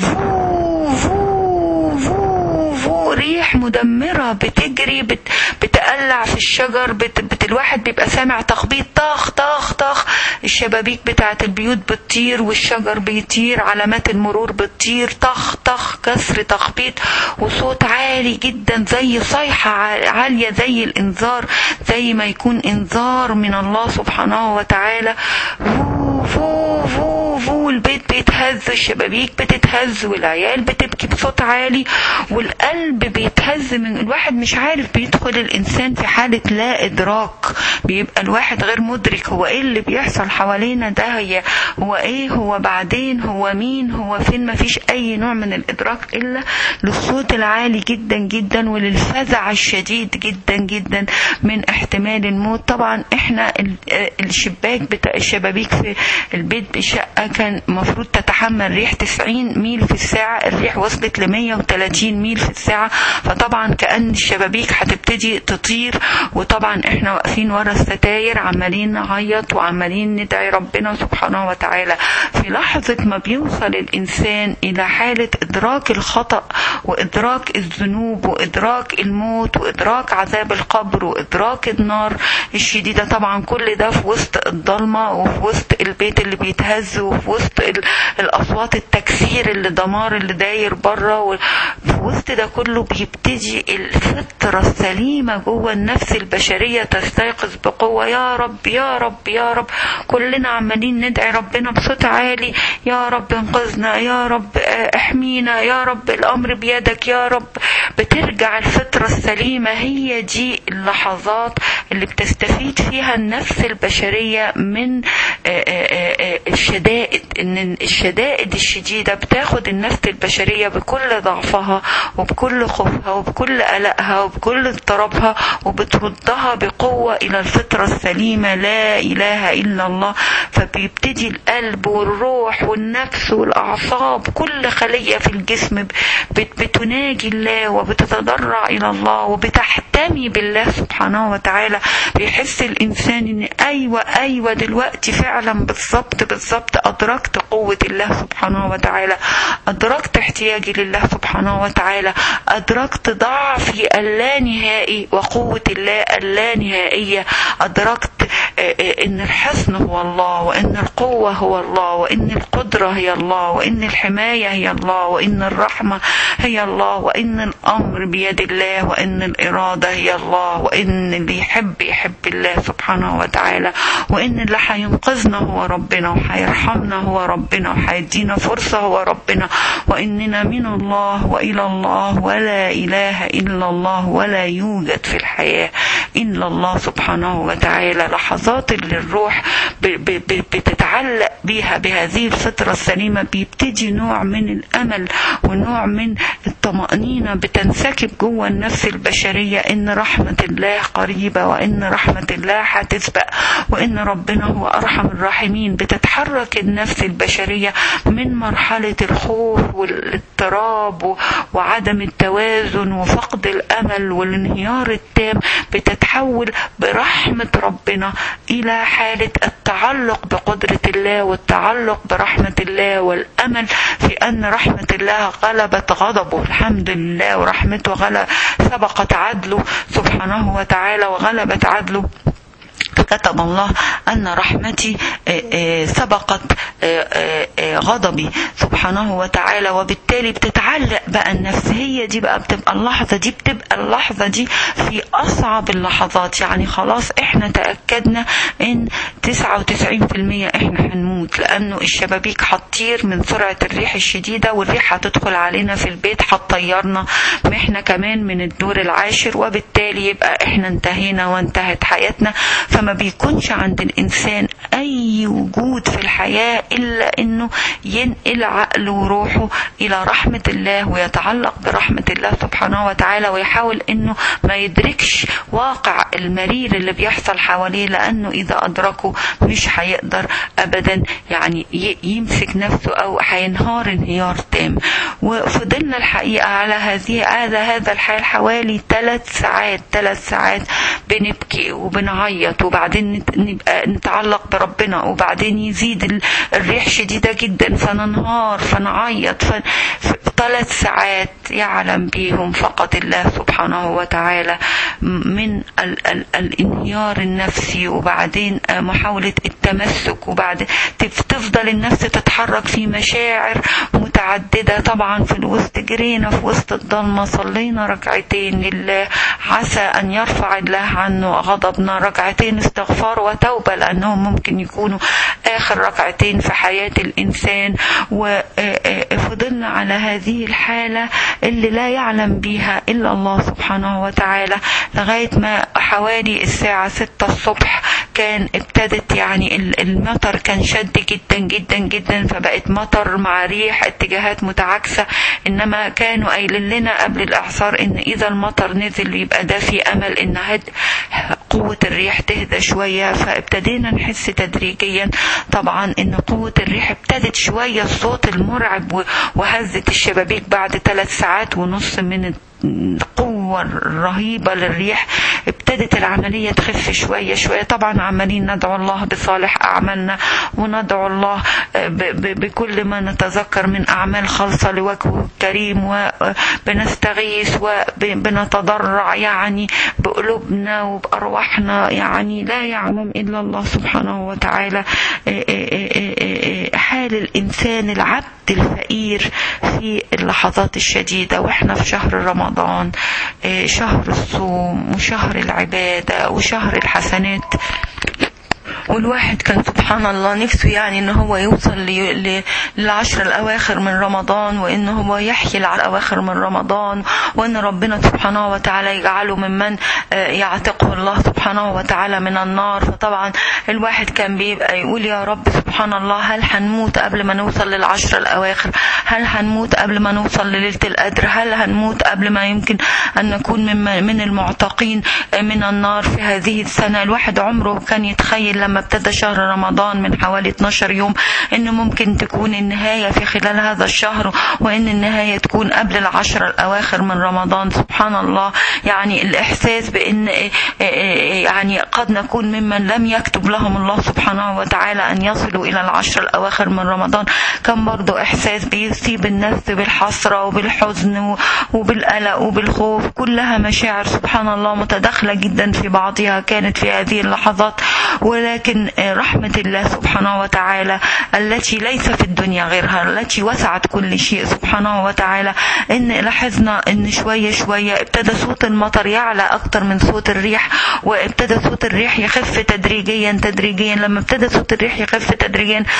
فو فو فو فو ريح مدمرة بتجري بت بتقلع في الشجر بت بت الواحد بيبقى سامع تخبيط طخ طخ طخ الشبابيك بتاعت البيوت بتطير والشجر بيطير علامات المرور بتطير طخ طخ كسر تخبيط وصوت عالي جدا زي صيحة ع- عالية زي الإنذار زي ما يكون إنذار من الله سبحانه وتعالى فو فو فو فو البيت بيتهز الشبابيك بتتهز والعيال بتبكي بصوت عالي والقلب بيتهز من الواحد مش عارف بيدخل الإنسان في حالة لا إدراك بيبقى الواحد غير مدرك هو إيه اللي بيحصل حوالينا ده هي هو إيه هو بعدين هو مين هو فين ما فيش أي نوع من الإدراك إلا للصوت العالي جدا جدا وللفزع الشديد جدا جدا من احتمال الموت طبعا احنا ال- الشباك بتاع الشبابيك في البيت بشقة كان المفروض تتحمل ريح 90 ميل في الساعة الريح وصلت ل 130 ميل في الساعة فطبعا كأن الشبابيك هتبتدي تطير وطبعا احنا واقفين ورا الستاير عمالين نعيط وعمالين ندعي ربنا سبحانه وتعالى في لحظة ما بيوصل الإنسان إلى حالة إدراك الخطأ وإدراك الذنوب وإدراك الموت وإدراك عذاب القبر وإدراك النار الشديدة طبعا كل ده في وسط الضلمة وفي وسط البيت اللي بيتهز وفي وسط ال- الأصوات التكسير اللي دمار اللي داير بره وفي وسط ده كله بيبتدي الفطرة السليمة جوه النفس البشرية تستيقظ بقوة يا رب يا رب يا رب كلنا عمالين ندعي ربنا بصوت عالي يا رب انقذنا يا رب آه، احمينا يا رب الأمر بيدك يا رب بترجع الفطرة السليمة هي دي اللحظات اللي بتستفيد فيها النفس البشرية من آه، آه، آه، الشدائد ان الشدائد الشديدة بتاخد النفس البشرية بكل ضعفها وبكل خوفها وبكل قلقها وبكل اضطرابها وبتردها بقوة إلى الفطرة السليمة لا إله إلا الله فبيبتدي القلب والروح والنفس والأعصاب كل خلية في الجسم بت- بتناجي الله وبتتضرع إلى الله وبتحتمي بالله سبحانه وتعالى بيحس الإنسان إن أيوة أيوة دلوقتي فعلا بالظبط بالظبط أدركت قوة الله سبحانه وتعالى أدركت احتياجي لله سبحانه وتعالى أدركت ضعفي اللانهائي وقوة الله اللانهائية أدركت آه، آه، إن الحصن هو الله وإن القوة هو الله وإن القدرة هي الله وإن الحماية هي الله وإن الرحمة هي الله وإن الأمر بيد الله وإن الإرادة هي الله وإن اللي يحب يحب الله سبحانه وتعالى وإن اللي هينقذنا هو ربنا وهيرحمنا هو ربنا وهيدينا فرصة هو ربنا وإننا من الله وإلى الله ولا إله إلا الله ولا يوجد في الحياة إلا الله سبحانه وتعالى لحظات اللي الروح ب- ب- ب- بتتعلق بيها بهذه الفطرة السليمة بيبتدي نوع من الأمل ونوع من الطمأنينة بتنسكب جوه النفس البشرية إن رحمة الله قريبة وإن رحمة الله هتسبق وإن ربنا هو أرحم الراحمين بتتحرك النفس البشرية من مرحلة الخوف والاضطراب وعدم التوازن وفقد الأمل والانهيار التام بتتحول برحمة ربنا إلى حالة التعلق بقدرة الله والتعلق برحمة الله والأمل في أن رحمة الله غلبت غضبه الحمد لله ورحمته غلب سبقت عدله سبحانه وتعالى وغلبت عدله كتب الله أن رحمتي سبقت غضبي سبحانه وتعالى وبالتالي بتتعلق بقى النفس هي دي بقى بتبقى اللحظة دي بتبقى اللحظة دي في أصعب اللحظات يعني خلاص احنا تأكدنا ان 99% احنا هنموت لأنه الشبابيك هتطير من سرعة الريح الشديدة والريح هتدخل علينا في البيت هتطيرنا احنا كمان من الدور العاشر وبالتالي يبقى احنا انتهينا وانتهت حياتنا فما بيكونش عند الإنسان أي وجود في الحياة إلا أنه ينقل عقله وروحه إلى رحمة الله ويتعلق برحمة الله سبحانه وتعالى ويحاول أنه ما يدركش واقع المرير اللي بيحصل حواليه لأنه إذا أدركه مش هيقدر أبدا يعني يمسك نفسه أو هينهار انهيار تام وفضلنا الحقيقة على هذه هذا هذا الحال حوالي ثلاث ساعات ثلاث ساعات بنبكي وبنعيط وبعدين نبقى نتعلق بربنا وبعدين يزيد الريح شديدة جدا فننهار فنعيط ثلاث ساعات يعلم بهم فقط الله سبحانه وتعالى من ال ال الانهيار النفسي وبعدين محاولة التمسك وبعدين تفضل النفس تتحرك في مشاعر متعددة طبعا في الوسط جرينا في وسط الضلمة صلينا ركعتين لله عسى أن يرفع الله عنه غضبنا ركعتين استغفار وتوبة لأنهم ممكن يكونوا آخر ركعتين في حياة الإنسان وفضلنا على هذه الحالة اللي لا يعلم بها إلا الله سبحانه وتعالى لغاية ما حوالي الساعة ستة الصبح كان ابتدت يعني المطر كان شد جدا جدا جدا فبقت مطر مع ريح اتجاهات متعاكسة انما كانوا قايلين لنا قبل الاعصار ان اذا المطر نزل يبقى ده في امل ان هد قوة الريح تهدى شوية فابتدينا نحس تدريجيا طبعا ان قوة الريح ابتدت شوية الصوت المرعب وهزة الشبابيك بعد ثلاث ساعات ونص من القوة الرهيبة للريح ابتدت العملية تخف شوية شوية طبعا عمالين ندعو الله بصالح أعمالنا وندعو الله بكل ما نتذكر من أعمال خالصة لوجهه الكريم وبنستغيث وبنتضرع يعني بقلوبنا وبأرواحنا يعني لا يعلم إلا الله سبحانه وتعالى حال الإنسان العبد الفقير في اللحظات الشديدة وإحنا في شهر رمضان شهر الصوم وشهر العبادة وشهر الحسنات والواحد كان سبحان الله نفسه يعني ان هو يوصل للعشر الاواخر من رمضان وان هو يحيي الاواخر من رمضان وان ربنا سبحانه وتعالى يجعله ممن يعتقه الله سبحانه وتعالى من النار فطبعا الواحد كان بيبقى يقول يا رب سبحان الله هل هنموت قبل ما نوصل للعشر الاواخر هل هنموت قبل ما نوصل لليله القدر هل هنموت قبل ما يمكن ان نكون من من المعتقين من النار في هذه السنه الواحد عمره كان يتخيل لما ابتدى شهر رمضان من حوالي 12 يوم انه ممكن تكون النهاية في خلال هذا الشهر وان النهاية تكون قبل العشر الاواخر من رمضان سبحان الله يعني الاحساس بان يعني قد نكون ممن لم يكتب لهم الله سبحانه وتعالى ان يصلوا الى العشر الاواخر من رمضان كان برضو احساس بيصيب النفس بالحسرة وبالحزن وبالقلق وبالخوف كلها مشاعر سبحان الله متداخلة جدا في بعضها كانت في هذه اللحظات ولكن رحمة الله سبحانه وتعالى التي ليس في الدنيا غيرها التي وسعت كل شيء سبحانه وتعالى ان لاحظنا ان شوية شوية ابتدى صوت المطر يعلى اكتر من صوت الريح وابتدى صوت الريح يخف تدريجيا تدريجيا لما ابتدى صوت الريح يخف تدريجيا سبحان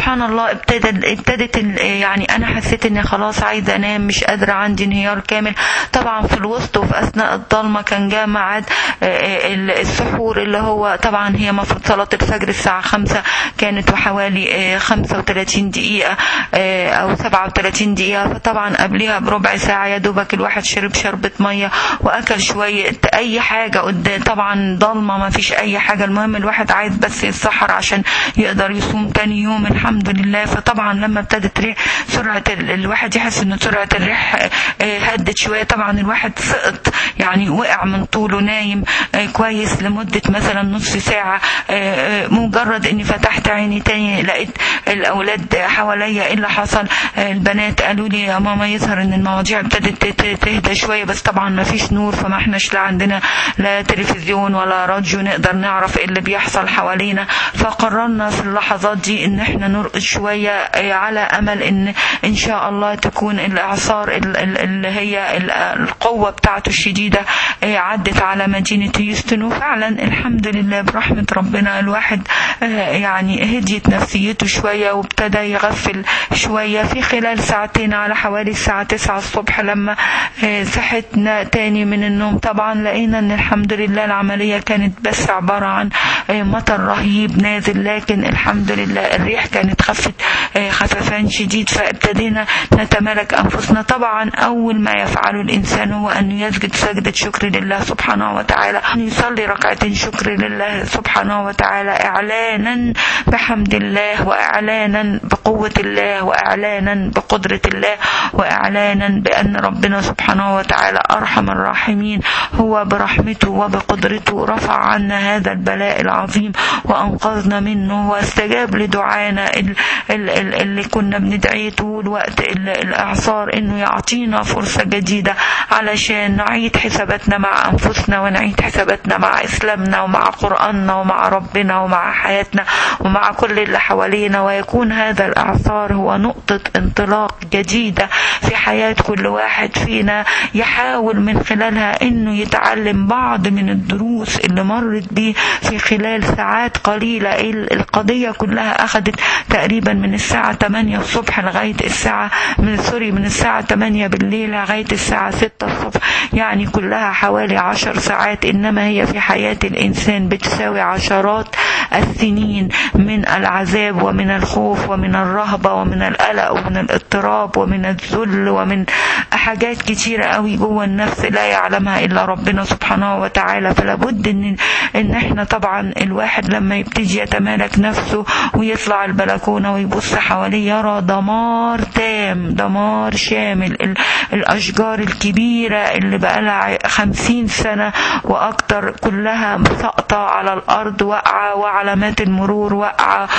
سبحان الله ابتدى ابتدت ال- يعني انا حسيت اني خلاص عايزه انام مش قادره عندي انهيار كامل طبعا في الوسط وفي اثناء الضلمه كان جاء ميعاد آه، آه، ال- السحور اللي هو طبعا هي المفروض صلاه الفجر الساعه 5 كانت وحوالي آه، 35 دقيقه آه، او 37 دقيقه فطبعا قبلها بربع ساعه يا دوبك الواحد شرب شربة ميه واكل شويه اي حاجه قدام طبعا ضلمه ما فيش اي حاجه المهم الواحد عايز بس يتسحر عشان يقدر يصوم تاني يوم الحمد لله فطبعا لما ابتدت ريح سرعه ال- الواحد يحس ان سرعه الريح آه، آه، هدت شويه طبعا الواحد سقط يعني وقع من طوله نايم آه، كويس لمده مثلا نص ساعه آه، آه، مجرد اني فتحت عيني تاني لقيت الاولاد حواليا ايه اللي حصل آه، البنات قالوا لي يا ماما يظهر ان المواضيع ابتدت ت- تهدى شويه بس طبعا ما فيش نور فما احناش لا عندنا لا تلفزيون ولا راديو نقدر نعرف ايه اللي بيحصل حوالينا فقررنا في اللحظات دي ان احنا نرقد شويه آه، على امل ان ان شاء الله تكون الاعصار ال- ال- اللي هي ال- القوه بتاعته الشديده آه، عدت على مدينه هيوستن وفعلا الحمد لله برحمه ربنا الواحد آه، يعني هديت نفسيته شويه وابتدى يغفل شويه في خلال ساعتين على حوالي الساعه 9 الصبح لما آه، صحتنا تاني من النوم طبعا لقينا ان الحمد لله العمليه كانت بس عباره عن آه، مطر رهيب نازل لكن الحمد لله الريح كانت خفت آه، خففان شديد فابتدينا نتمالك انفسنا طبعا اول ما يفعله الانسان هو ان يسجد سجده شكر لله سبحانه وتعالى أن يصلي ركعتين شكر لله سبحانه وتعالى اعلانا بحمد الله واعلانا بقوه الله واعلانا بقدره الله واعلانا بان ربنا سبحانه وتعالى ارحم الراحمين هو برحمته وبقدرته رفع عنا هذا البلاء العظيم وانقذنا منه واستجاب لدعانا ال- ال- ال- اللي كنا بندعيه طول وقت ال- الاعصار انه يعطينا فرصه جديده علشان نعيد حساباتنا مع انفسنا ونعيد حساباتنا مع اسلامنا ومع قراننا ومع ربنا ومع حياتنا ومع كل اللي حوالينا ويكون هذا الاعصار هو نقطه انطلاق جديده في حياه كل واحد فينا يحاول من خلالها انه يتعلم بعض من الدروس اللي مرت بيه في خلال ساعات قليله ال- القضيه كلها اخذت تقريبا من الساعه 8 الصبح لغايه الساعه من سوري من الساعه 8 بالليل لغايه الساعه 6 الصبح يعني كلها حوالي 10 ساعات انما هي في حياه الانسان بتساوي عشرات السنين من العذاب ومن الخوف ومن الرهبه ومن القلق ومن الاضطراب ومن الذل ومن حاجات كتيره قوي جوه النفس لا يعلمها الا ربنا سبحانه وتعالى فلا بد ان ان احنا طبعا الواحد لما يبتدي يتمالك نفسه ويطلع البلكونه ويبص حواليه يرى دمار تام دمار شامل ال- الاشجار الكبيره اللي بقالها خمسين سنه واكتر كلها ساقطه على الارض واقعه وعلامات المرور واقعه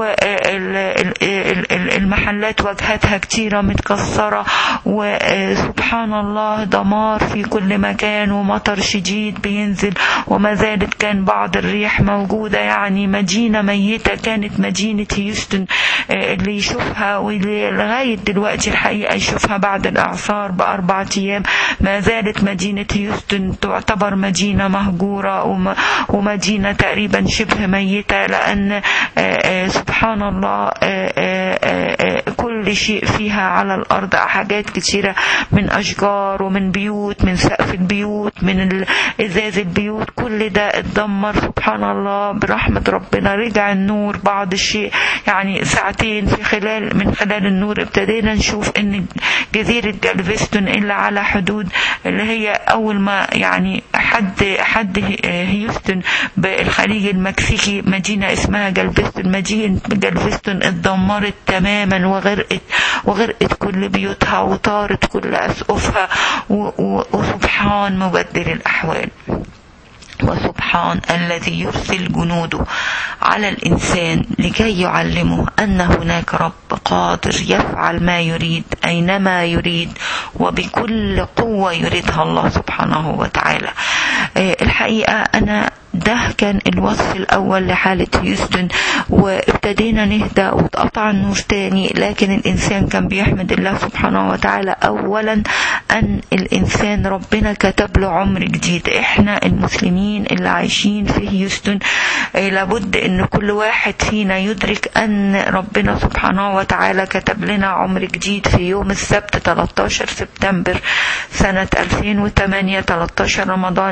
والمحلات واجهاتها كتيره متكسره وسبحان الله دمار في كل مكان ومطر شديد بينزل وما زالت كان بعض الريح موجوده يعني مدينه ميته كانت مدينه هيوستن آه، اللي يشوفها واللي لغايه دلوقتي الحقيقه يشوفها بعد الاعصار باربع ايام ما زالت مدينه هيوستن تعتبر مدينه مهجوره وم- ومدينه تقريبا شبه ميته لان آه، آه، سبحان الله آه، آه، آه، آه، كل شيء فيها على الارض حاجات كتيره من اشجار ومن بيوت من سقف البيوت من ال- ازاز البيوت كل ده اتدمر سبحان الله برحمه ربنا رجع النور بعض الشيء يعني ساعتين في خلال من خلال النور ابتدينا نشوف ان جزيره جالفيستون اللي على حدود اللي هي اول ما يعني حد حد هيوستن بالخليج المكسيكي مدينه اسمها جالفيستون مدينه جالفيستون اتدمرت تماما وغرقت وغرقت كل بيوتها وطارت كل اسقفها و- و- وسبحان مبدل الاحوال وسبحان الذي يرسل جنوده على الإنسان لكي يعلمه أن هناك رب قادر يفعل ما يريد أينما يريد وبكل قوة يريدها الله سبحانه وتعالى آه، الحقيقة أنا ده كان الوصف الأول لحالة هيوستن وابتدينا نهدى واتقطع النور تاني لكن الإنسان كان بيحمد الله سبحانه وتعالى أولا أن الإنسان ربنا كتب له عمر جديد إحنا المسلمين اللي عايشين في هيوستن آه، لابد أن كل واحد فينا يدرك أن ربنا سبحانه وتعالى كتب لنا عمر جديد في يوم السبت 13 سبتمبر سنة 2008 13 رمضان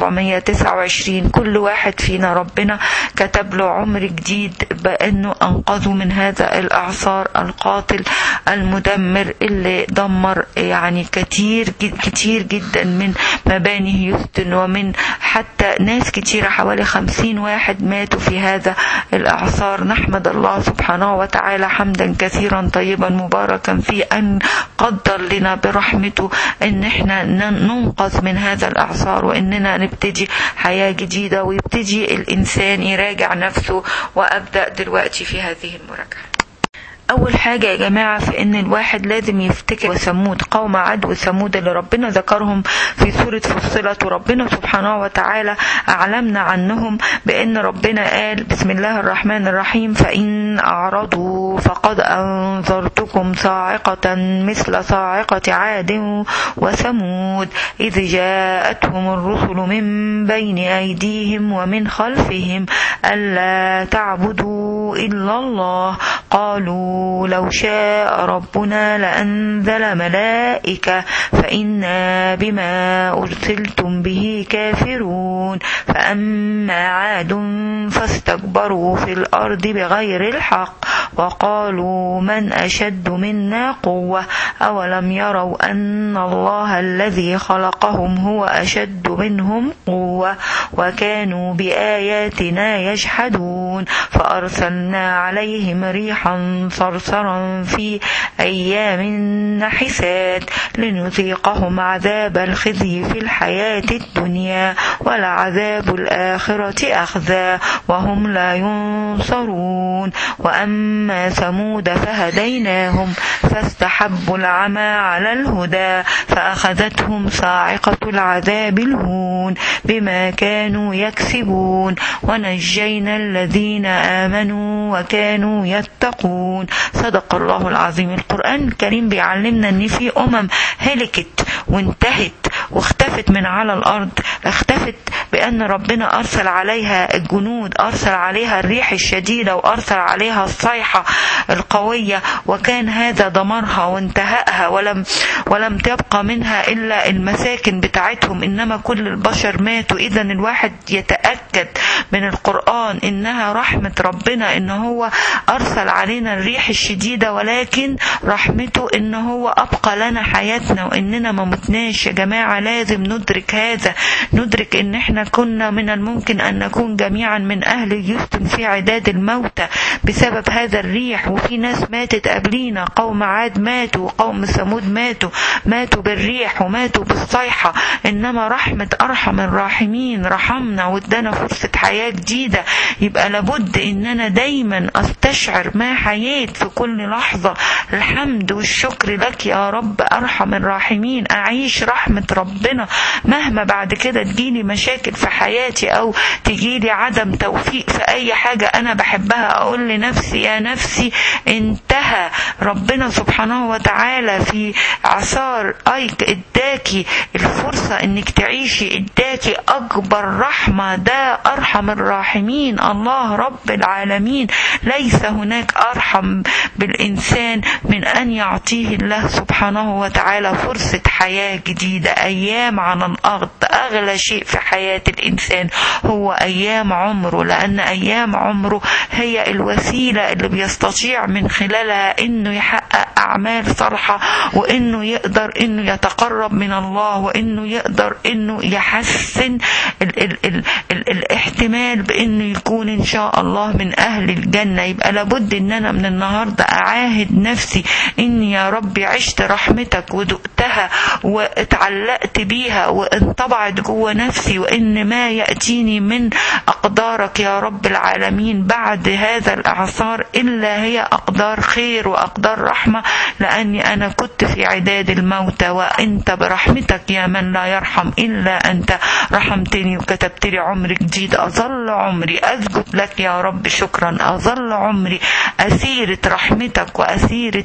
1429 كل واحد فينا ربنا كتب له عمر جديد بأنه أنقذه من هذا الإعصار القاتل المدمر اللي دمر يعني كتير جد- كتير جدا من مباني هيوستن ومن حتى ناس كتيرة حوالي خمسين واحد ماتوا في هذا الإعصار نحمد الله سبحانه وتعالى حمدا كثيرا طيبا مباركا فيه أن قدر لنا برحمته أن احنا ن- ننقذ من هذا الإعصار وأننا نبتدي حياة جديدة ويبتدي الإنسان يراجع نفسه وأبدأ دلوقتي في هذه المراجعة أول حاجة يا جماعة في إن الواحد لازم يفتكر وثمود قوم عاد وثمود اللي ربنا ذكرهم في سورة فصلت وربنا سبحانه وتعالى أعلمنا عنهم بإن ربنا قال بسم الله الرحمن الرحيم فإن أعرضوا فقد أنذرتكم صاعقة مثل صاعقة عاد وثمود إذ جاءتهم الرسل من بين أيديهم ومن خلفهم ألا تعبدوا إلا الله قالوا لو شاء ربنا لأنزل ملائكة فإنا بما أرسلتم به كافرون فأما عاد فاستكبروا في الأرض بغير الحق وقالوا من أشد منا قوة أولم يروا أن الله الذي خلقهم هو أشد منهم قوة وكانوا بآياتنا يجحدون فأرسلنا عليهم ريحا صرصرا في أيام نحسات لنذيقهم عذاب الخزي في الحياة الدنيا ولعذاب الآخرة أخزى وهم لا ينصرون وأما ثمود فهديناهم فاستحبوا العمى على الهدى فأخذتهم صاعقة العذاب الهون بما كانوا يكسبون ونجينا الذين آمنوا وكانوا يتقون صدق الله العظيم القرآن الكريم بيعلمنا ان في امم هلكت وانتهت واختفت من على الارض اختفت بان ربنا ارسل عليها الجنود ارسل عليها الريح الشديده وارسل عليها الصيحه القويه وكان هذا دمرها وانتهائها ولم ولم تبقى منها الا المساكن بتاعتهم انما كل البشر ماتوا اذا الواحد يتاكد من القران انها رحمه ربنا ان هو ارسل علينا الريح الشديده ولكن رحمته ان هو ابقى لنا حياتنا واننا ما متناش يا جماعه لازم ندرك هذا ندرك ان احنا كنا من الممكن ان نكون جميعا من اهل يوستن في عداد الموتى بسبب هذا الريح وفي ناس ماتت قبلينا قوم عاد ماتوا وقوم ثمود ماتوا ماتوا بالريح وماتوا بالصيحه انما رحمه ارحم الراحمين رحمنا وادانا فرصه حياه جديده يبقى لابد ان انا دايما استشعر ما حييت في كل لحظه الحمد والشكر لك يا رب ارحم الراحمين اعيش رحمه ربنا مهما بعد كده تجيلي مشاكل في حياتي او تجيلي عدم توفيق في اي حاجه انا بحبها اقول لنفسي يا نفسي انتهى ربنا سبحانه وتعالى في اعصار ايك اداكي الفرصه انك تعيشي اداكي اكبر رحمه ده ارحم الراحمين الله رب العالمين ليس هناك ارحم بالانسان من ان يعطيه الله سبحانه وتعالى فرصه حياه جديده ايام على الارض اغلى شيء في حياه الانسان هو ايام عمره لان ايام عمره هي الوسيله اللي بيستطيع من خلالها انه يحقق اعمال صالحه وانه يقدر انه يتقرب من الله وانه يقدر انه يحسن ال ال ال ال الاحتمال بانه يكون ان شاء الله من اهل الجنه يبقى لابد ان انا من النهارده اعاهد نفسي اني يا ربي عشت رحمتك ودقتها واتعلقت بيها وانطبعت جوه نفسي وان ما ياتيني من أقدارك يا رب العالمين بعد هذا الإعصار إلا هي أقدار خير وأقدار رحمة لأني أنا كنت في عداد الموتى وأنت برحمتك يا من لا يرحم إلا أنت رحمتني وكتبت لي عمر جديد أظل عمري أسجد لك يا رب شكرا أظل عمري أسيرة رحمتك وأسيرة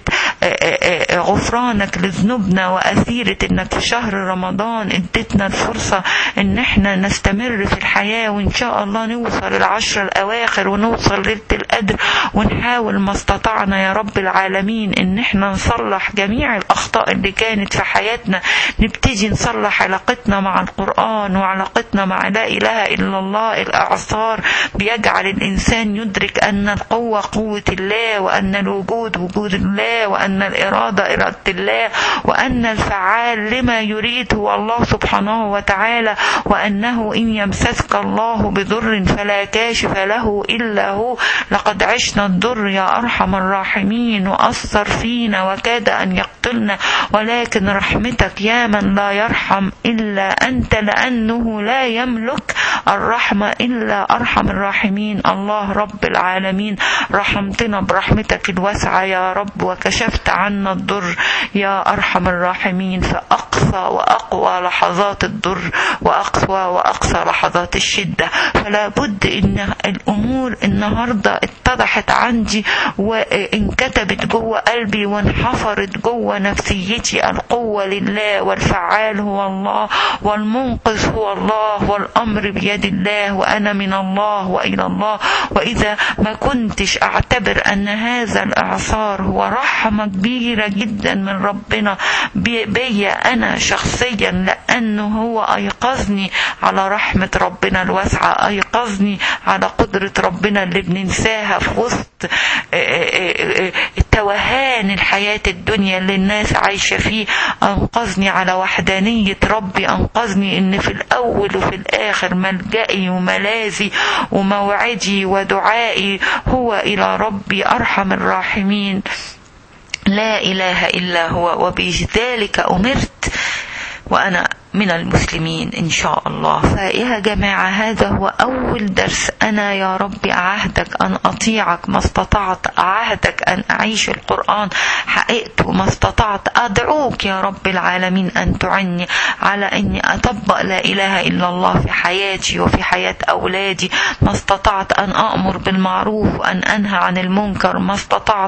غفرانك لذنوبنا وأسيرة إنك في شهر رمضان اديتنا الفرصة إن احنا نستمر في الحياة وإن شاء الله نوصل العشر الأواخر ونوصل ليلة القدر ونحاول ما استطعنا يا رب العالمين إن احنا نصلح جميع الأخطاء اللي كانت في حياتنا نبتدي نصلح علاقتنا مع القرآن وعلاقتنا مع لا إله إلا الله الإعصار بيجعل الإنسان يدرك أن القوة قوة الله وأن الوجود وجود الله وأن الإرادة إرادة الله وأن الفعال لما يريد هو الله سبحانه وتعالى وأنه إن يمسسك الله بضر فلا كاشف له إلا هو لقد عشنا الضر يا أرحم الراحمين وأثر فينا وكاد أن يقتلنا ولكن رحمتك يا من لا يرحم إلا أنت لأنه لا يملك الرحمة إلا أرحم الراحمين الله رب العالمين رحمتنا برحمتك الواسعة يا رب وكشفت عنا الضر يا أرحم الراحمين فأقصى وأقوى لحظات الضر وأقصى وأقصى لحظات الشدة فلا بد إن الأمور النهاردة اتضحت عندي وانكتبت جوه قلبي وانحفرت جوه نفسيتي القوة لله والفعال هو الله والمنقذ هو الله والأمر بيد الله وأنا من الله وإلى الله وإذا ما كنتش أعتبر أن هذا الإعصار هو رحمة كبيرة جدا من ربنا بي أنا شخصيا لأنه هو أيقظني على رحمة ربنا الواسعة أيقظني على قدرة ربنا اللي بننساها في وسط توهان الحياة الدنيا اللي الناس عايشة فيه أنقذني على وحدانية ربي أنقذني إن في الأول وفي الآخر ملجئي وملاذي وموعدي ودعائي هو إلى ربي أرحم الراحمين لا إله إلا هو وبذلك أمرت وأنا من المسلمين إن شاء الله فيا جماعة هذا هو أول درس أنا يا ربي أعهدك أن أطيعك ما استطعت أعهدك أن أعيش القرآن حققت ما استطعت أدعوك يا رب العالمين أن تعني على أني أطبق لا إله إلا الله في حياتي وفي حياة أولادي ما استطعت أن أأمر بالمعروف وأن أنهى عن المنكر ما استطعت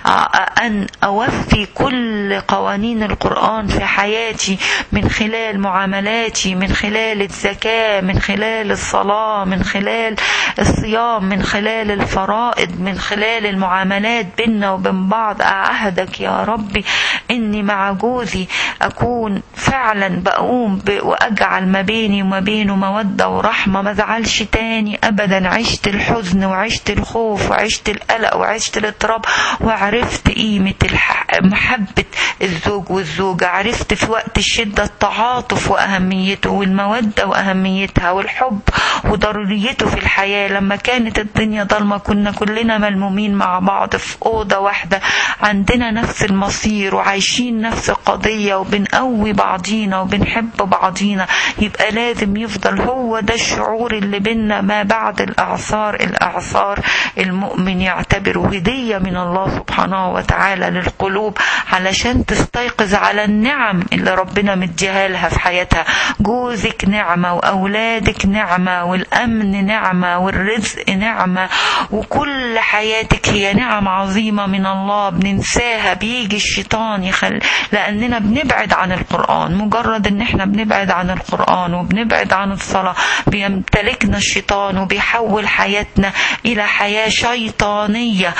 أن أوفي كل قوانين القرآن في حياتي من خلال معاملاتي من خلال الزكاة من خلال الصلاة من خلال الصيام من خلال الفرائض من خلال المعاملات بيننا وبين بعض أعهدك يا ربي إني مع جوزي أكون فعلا بقوم وأجعل ما بيني وما بينه مودة ورحمة ما زعلش تاني أبدا عشت الحزن وعشت الخوف وعشت القلق وعشت الاضطراب وعرفت قيمة محبة الزوج والزوجة عرفت في وقت الشدة التعاطف وأهميته والمودة وأهميتها والحب وضروريته في الحياة لما كانت الدنيا ضلمة كنا كلنا ملمومين مع بعض في أوضة واحدة عندنا نفس المصير وعايشين نفس القضية وبنقوي بعضينا وبنحب بعضينا يبقى لازم يفضل هو ده الشعور اللي بينا ما بعد الإعصار الإعصار المؤمن يعتبره هدية من الله سبحانه وتعالى للقلوب علشان تستيقظ على النعم اللي ربنا مديها لها في حياتها جوزك نعمة وأولادك نعمة والأمن نعمة والرزق نعمة وكل حياتك هي نعم عظيمة من الله بننساها بيجي الشيطان يخل لأننا بنبعد عن القرآن مجرد إن إحنا بنبعد عن القرآن وبنبعد عن الصلاة بيمتلكنا الشيطان وبيحول حياتنا إلى حياة شيطانية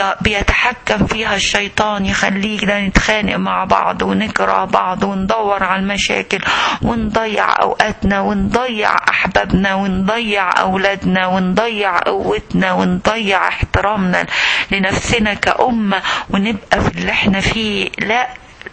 بيتحكم فيها الشيطان يخلينا نتخانق مع بعض ونكره بعض وندور على المشاكل ونضيع أوقاتنا ونضيع أحبابنا ونضيع أولادنا ونضيع قوتنا ونضيع احترامنا لنفسنا كأمة ونبقى في اللي احنا فيه لا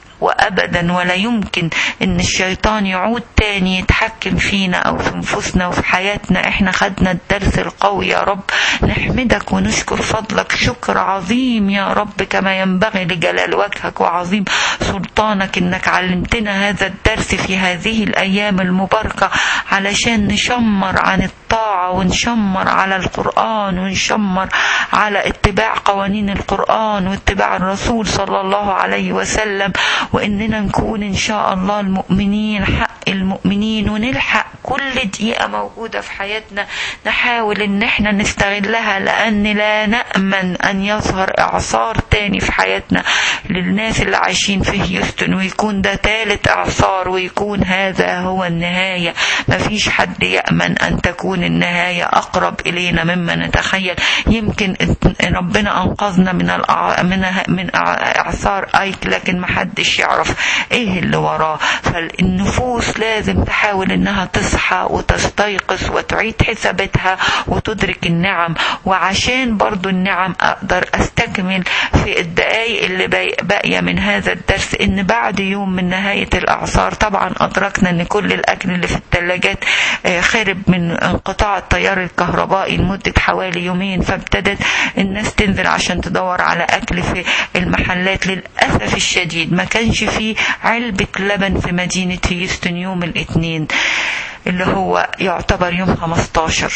وابدا ولا يمكن ان الشيطان يعود تاني يتحكم فينا او في نفوسنا وفي حياتنا احنا خدنا الدرس القوي يا رب نحمدك ونشكر فضلك شكر عظيم يا رب كما ينبغي لجلال وجهك وعظيم سلطانك انك علمتنا هذا الدرس في هذه الايام المباركه علشان نشمر عن الطاعة ونشمر على القرآن ونشمر على اتباع قوانين القرآن واتباع الرسول صلى الله عليه وسلم وإننا نكون إن شاء الله المؤمنين حق المؤمنين ونلحق كل دقيقة موجودة في حياتنا نحاول إن احنا نستغلها لأن لا نأمن أن يظهر إعصار تاني في حياتنا للناس اللي عايشين في هيوستن ويكون ده تالت إعصار ويكون هذا هو النهاية مفيش حد يأمن أن تكون النهاية أقرب إلينا مما نتخيل يمكن ربنا أنقذنا من الأع... من من إعصار أيك لكن محدش يعرف إيه اللي وراه فالنفوس لازم تحاول إنها تصحى وتستيقظ وتعيد حساباتها وتدرك النعم وعشان برضو النعم أقدر أستكمل في الدقايق اللي باقية من هذا الدرس إن بعد يوم من نهاية الأعصار طبعا أدركنا إن كل الأكل اللي في الثلاجات خرب من انقطاع التيار الكهربائي لمدة حوالي يومين فابتدت الناس تنزل عشان تدور على أكل في المحلات للأسف الشديد ما كانش فيه علبة لبن في مدينة هيوستن يوم الاثنين اللي هو يعتبر يوم 15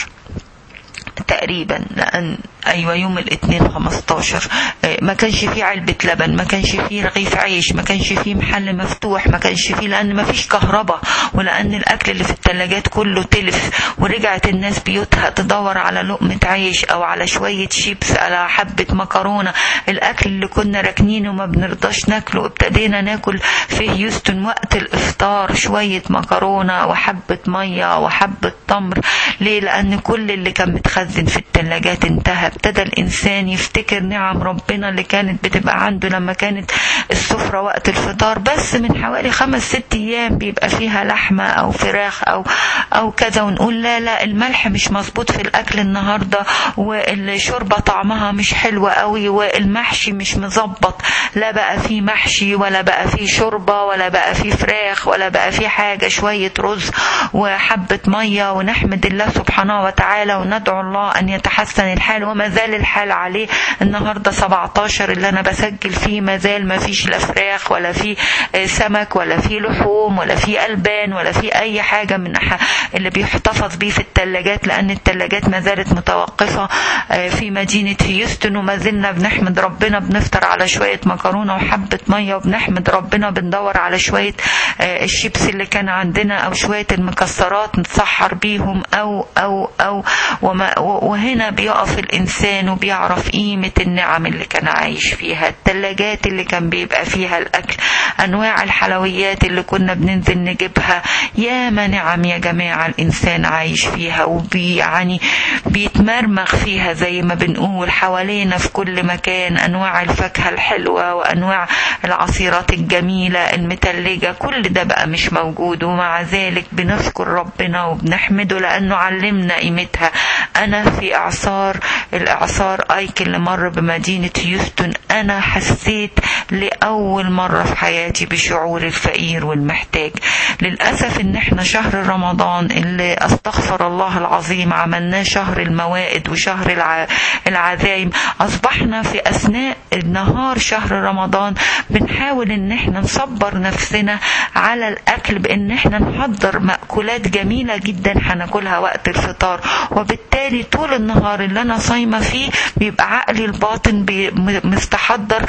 تقريبا لان ايوه يوم الاثنين 15 ما كانش فيه علبه لبن ما كانش فيه رغيف عيش ما كانش فيه محل مفتوح ما كانش فيه لان ما فيش كهرباء ولان الاكل اللي في الثلاجات كله تلف ورجعت الناس بيوتها تدور على لقمه عيش او على شويه شيبس على حبه مكرونه الاكل اللي كنا راكنينه وما بنرضاش ناكله ابتدينا ناكل في هيوستن وقت الافطار شويه مكرونه وحبه ميه وحبه تمر ليه لان كل اللي كان متخزن في الثلاجات انتهى ابتدى الانسان يفتكر نعم ربنا اللي كانت بتبقى عنده لما كانت السفره وقت الفطار بس من حوالي خمس ست ايام بيبقى فيها لحمه او فراخ او او كذا ونقول لا لا الملح مش مظبوط في الاكل النهارده والشوربه طعمها مش حلوه قوي والمحشي مش مظبط لا بقى فيه محشي ولا بقى فيه شوربه ولا بقى فيه فراخ ولا بقى فيه حاجه شويه رز وحبه ميه ونحمد الله سبحانه وتعالى وندعو الله ان يتحسن الحال وما زال الحال عليه النهارده 17 اللي انا بسجل فيه ما زال ما فيش لا فراخ ولا في سمك ولا في لحوم ولا في البان ولا في اي حاجه من اللي بيحتفظ بيه في الثلاجات لان الثلاجات ما زالت متوقفه في مدينه هيوستن وما زلنا بنحمد ربنا بنفطر على شويه مكرونه وحبه ميه وبنحمد ربنا بندور على شويه الشيبس اللي كان عندنا او شويه المكسرات نتسحر بيهم او او او وما وهنا بيقف الإنسان وبيعرف قيمة النعم اللي كان عايش فيها التلاجات اللي كان بيبقى فيها الأكل أنواع الحلويات اللي كنا بننزل نجيبها ياما نعم يا جماعة الإنسان عايش فيها وبي يعني بيتمرمغ فيها زي ما بنقول حوالينا في كل مكان أنواع الفاكهة الحلوة وأنواع العصيرات الجميلة المتلجة كل ده بقى مش موجود ومع ذلك بنذكر ربنا وبنحمده لأنه علمنا قيمتها أنا في إعصار الإعصار أيك اللي مر بمدينة هيوستن أنا حسيت لأول مرة في حياتي بشعور الفقير والمحتاج للأسف إن إحنا شهر رمضان اللي أستغفر الله العظيم عملناه شهر الموائد وشهر الع... العزايم أصبحنا في أثناء النهار شهر رمضان بنحاول إن إحنا نصبر نفسنا على الأكل بإن إحنا نحضر مأكولات جميلة جدا هناكلها وقت الفطار وبالتالي طول النهار اللي انا صايمه فيه بيبقى عقلي الباطن مستحضر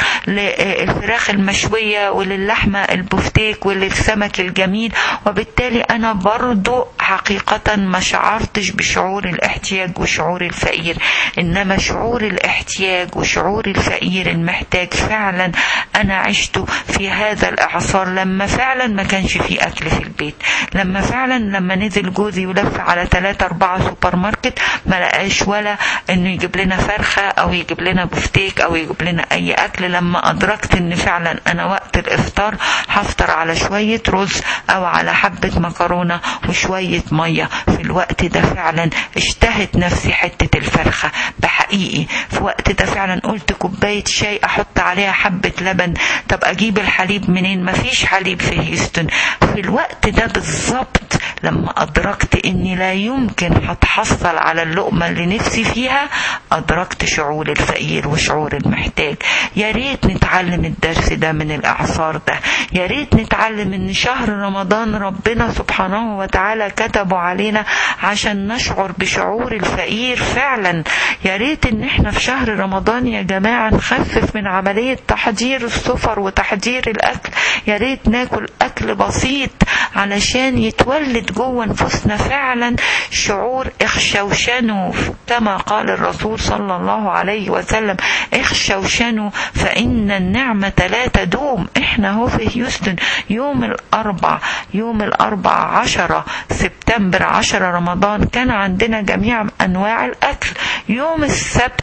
للفراخ المشويه وللحمه البفتيك وللسمك الجميل وبالتالي انا برضو حقيقه ما شعرتش بشعور الاحتياج وشعور الفقير انما شعور الاحتياج وشعور الفقير المحتاج فعلا انا عشته في هذا الاعصار لما فعلا ما كانش في اكل في البيت لما فعلا لما نزل جوزي ولف على ثلاثة أربعة سوبر ماركت ما لقاش ولا انه يجيب لنا فرخه او يجيب لنا بفتيك او يجيب لنا اي اكل لما ادركت ان فعلا انا وقت الافطار هفطر على شويه رز او على حبه مكرونه وشويه ميه في الوقت ده فعلا اشتهت نفسي حته الفرخه بحقيقي في وقت ده فعلا قلت كوبايه شاي احط عليها حبه لبن طب اجيب الحليب منين مفيش حليب في هيوستن في الوقت ده بالظبط لما ادركت اني لا يمكن هتحصل على اللقمه اللي نفسي فيها أدركت شعور الفقير وشعور المحتاج يا ريت نتعلم الدرس ده من الإعصار ده يا ريت نتعلم إن شهر رمضان ربنا سبحانه وتعالى كتبوا علينا عشان نشعر بشعور الفقير فعلا يا ريت ان احنا في شهر رمضان يا جماعة نخفف من عملية تحضير السفر وتحضير الاكل يا ريت ناكل اكل بسيط علشان يتولد جوه نفوسنا فعلا شعور اخشوشنوا كما قال الرسول صلى الله عليه وسلم اخشوشنوا فان النعمة لا تدوم احنا هو في هيوستن يوم الاربع يوم الاربع عشرة سبتمبر عشرة رمضان كان عندنا جميع انواع الاكل يوم السبت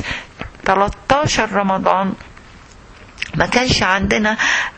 13 رمضان ما كانش عندنا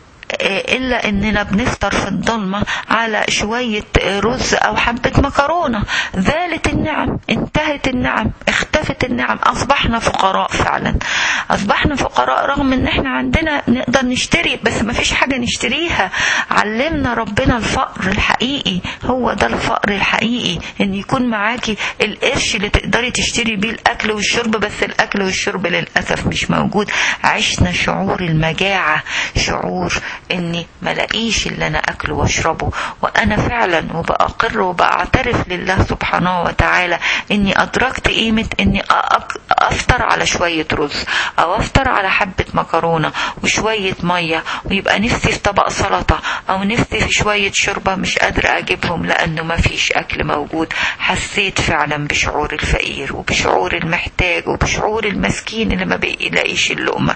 الا اننا بنفطر في الضلمة على شوية رز او حبة مكرونة زالت النعم انتهت النعم اختفت النعم اصبحنا فقراء فعلا اصبحنا فقراء رغم ان احنا عندنا نقدر نشتري بس ما فيش حاجة نشتريها علمنا ربنا الفقر الحقيقي هو ده الفقر الحقيقي ان يكون معاكي القرش اللي تقدري تشتري بيه الاكل والشرب بس الاكل والشرب للاسف مش موجود عشنا شعور المجاعة شعور اني ملاقيش اللي انا اكله واشربه وانا فعلا وبأقر وبأعترف لله سبحانه وتعالى اني ادركت قيمة اني افطر على شوية رز او افطر على حبة مكرونة وشوية مية ويبقى نفسي في طبق سلطة او نفسي في شوية شوربة مش قادرة اجيبهم لانه ما فيش اكل موجود حسيت فعلا بشعور الفقير وبشعور المحتاج وبشعور المسكين اللي ما بيلاقيش اللقمة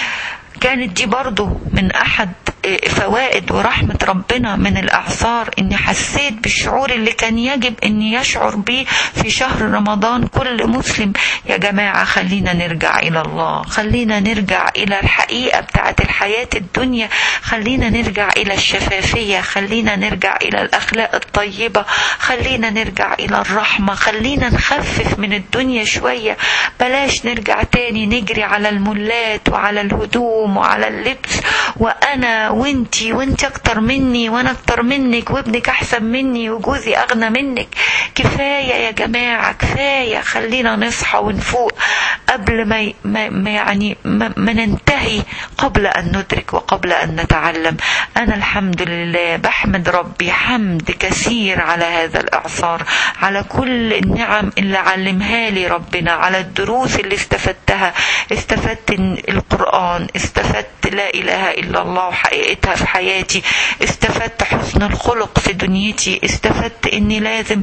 كانت دي برضو من احد فوائد ورحمة ربنا من الاعصار اني حسيت بالشعور اللي كان يجب اني يشعر به في شهر رمضان كل مسلم يا جماعة خلينا نرجع الى الله خلينا نرجع الى الحقيقة بتاعة الحياة الدنيا خلينا نرجع الى الشفافية خلينا نرجع الى الاخلاق الطيبة خلينا نرجع الى الرحمة خلينا نخفف من الدنيا شوية بلاش نرجع تاني نجري على الملات وعلى الهدوم وعلى اللبس وانا وانتي وانت اكتر مني وانا اكتر منك وابنك احسن مني وجوزي اغنى منك كفايه يا جماعه كفايه خلينا نصحى ونفوق قبل ما ما يعني ما, ما ننتهي قبل ان ندرك وقبل ان نتعلم انا الحمد لله بحمد ربي حمد كثير على هذا الاعصار على كل النعم اللي علمها لي ربنا على الدروس اللي استفدتها استفدت القران استفدت لا اله الا الله وحقيقتها في حياتي استفدت حسن الخلق في دنيتي استفدت اني لازم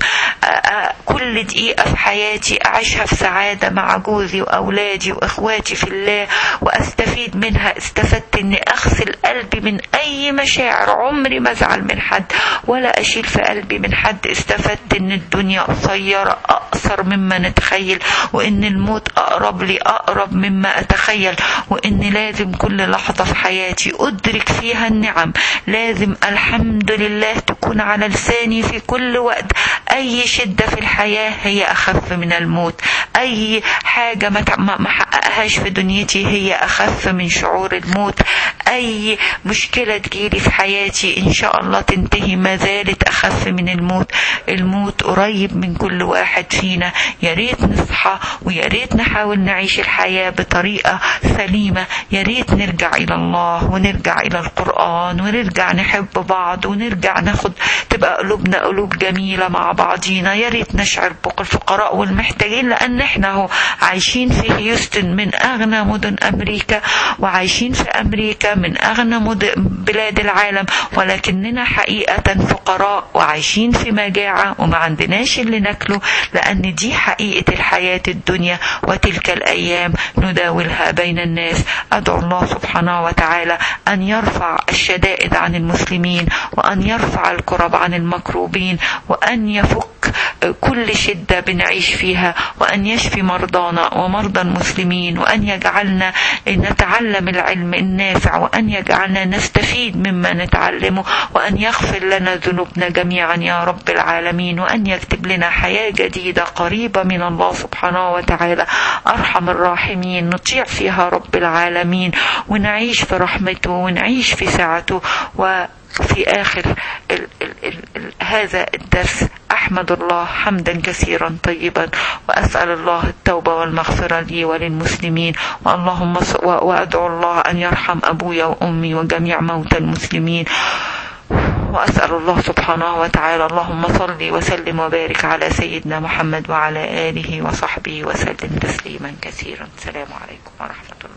كل دقيقة في حياتي اعيشها في سعادة مع جوزي واولادي واخواتي في الله واستفيد منها استفدت اني اغسل قلبي من اي مشاعر عمري ما ازعل من حد ولا اشيل في قلبي من حد استفدت ان الدنيا قصيرة اقصر مما نتخيل وان الموت اقرب لي اقرب مما اتخيل وان لازم كل لحظة في حياتي ادرك فيها النعم لازم الحمد لله تكون على لساني في كل وقت اي شدة في الحياة هي اخف من الموت اي حاجة ما حققهاش في دنيتي هي اخف من شعور الموت اي مشكلة تجيلي في حياتي ان شاء الله تنتهي ما زالت اخف من الموت الموت قريب من كل واحد فينا يا ريت نصحى ويا ريت نحاول نعيش الحياة بطريقة سليمة يا ريت نرجع الى الله ونرجع الى القرآن ونرجع نحب بعض ونرجع ناخد تبقى قلوبنا قلوب جميلة مع بعضينا يا ريت نشعر بالفقراء والمحتاجين لان احنا اهو عايشين في هيوستن من اغنى مدن امريكا وعايشين في امريكا من اغنى مدن بلاد العالم ولكننا حقيقة فقراء وعايشين في مجاعة وما عندناش اللي ناكله لان دي حقيقة الحياة الدنيا وتلك الايام نداولها بين الناس ادعو الله سبحانه وتعالى ان يرفع الشدائد عن المسلمين وان يرفع الكرب عن المكروبين وان يفك كل شدة بنعيش فيها وأن يشفي مرضانا ومرضى المسلمين وأن يجعلنا نتعلم العلم النافع وأن يجعلنا نستفيد مما نتعلمه وأن يغفر لنا ذنوبنا جميعا يا رب العالمين وأن يكتب لنا حياة جديدة قريبة من الله سبحانه وتعالى أرحم الراحمين نطيع فيها رب العالمين ونعيش في رحمته ونعيش في سعته و في آخر ال ال ال ال هذا الدرس أحمد الله حمدا كثيرا طيبا وأسأل الله التوبة والمغفرة لي وللمسلمين اللهم وأدعو الله أن يرحم أبويا وأمي وجميع موتى المسلمين وأسأل الله سبحانه وتعالى اللهم صل وسلم وبارك على سيدنا محمد وعلى آله وصحبه وسلم تسليما كثيرا السلام عليكم ورحمة الله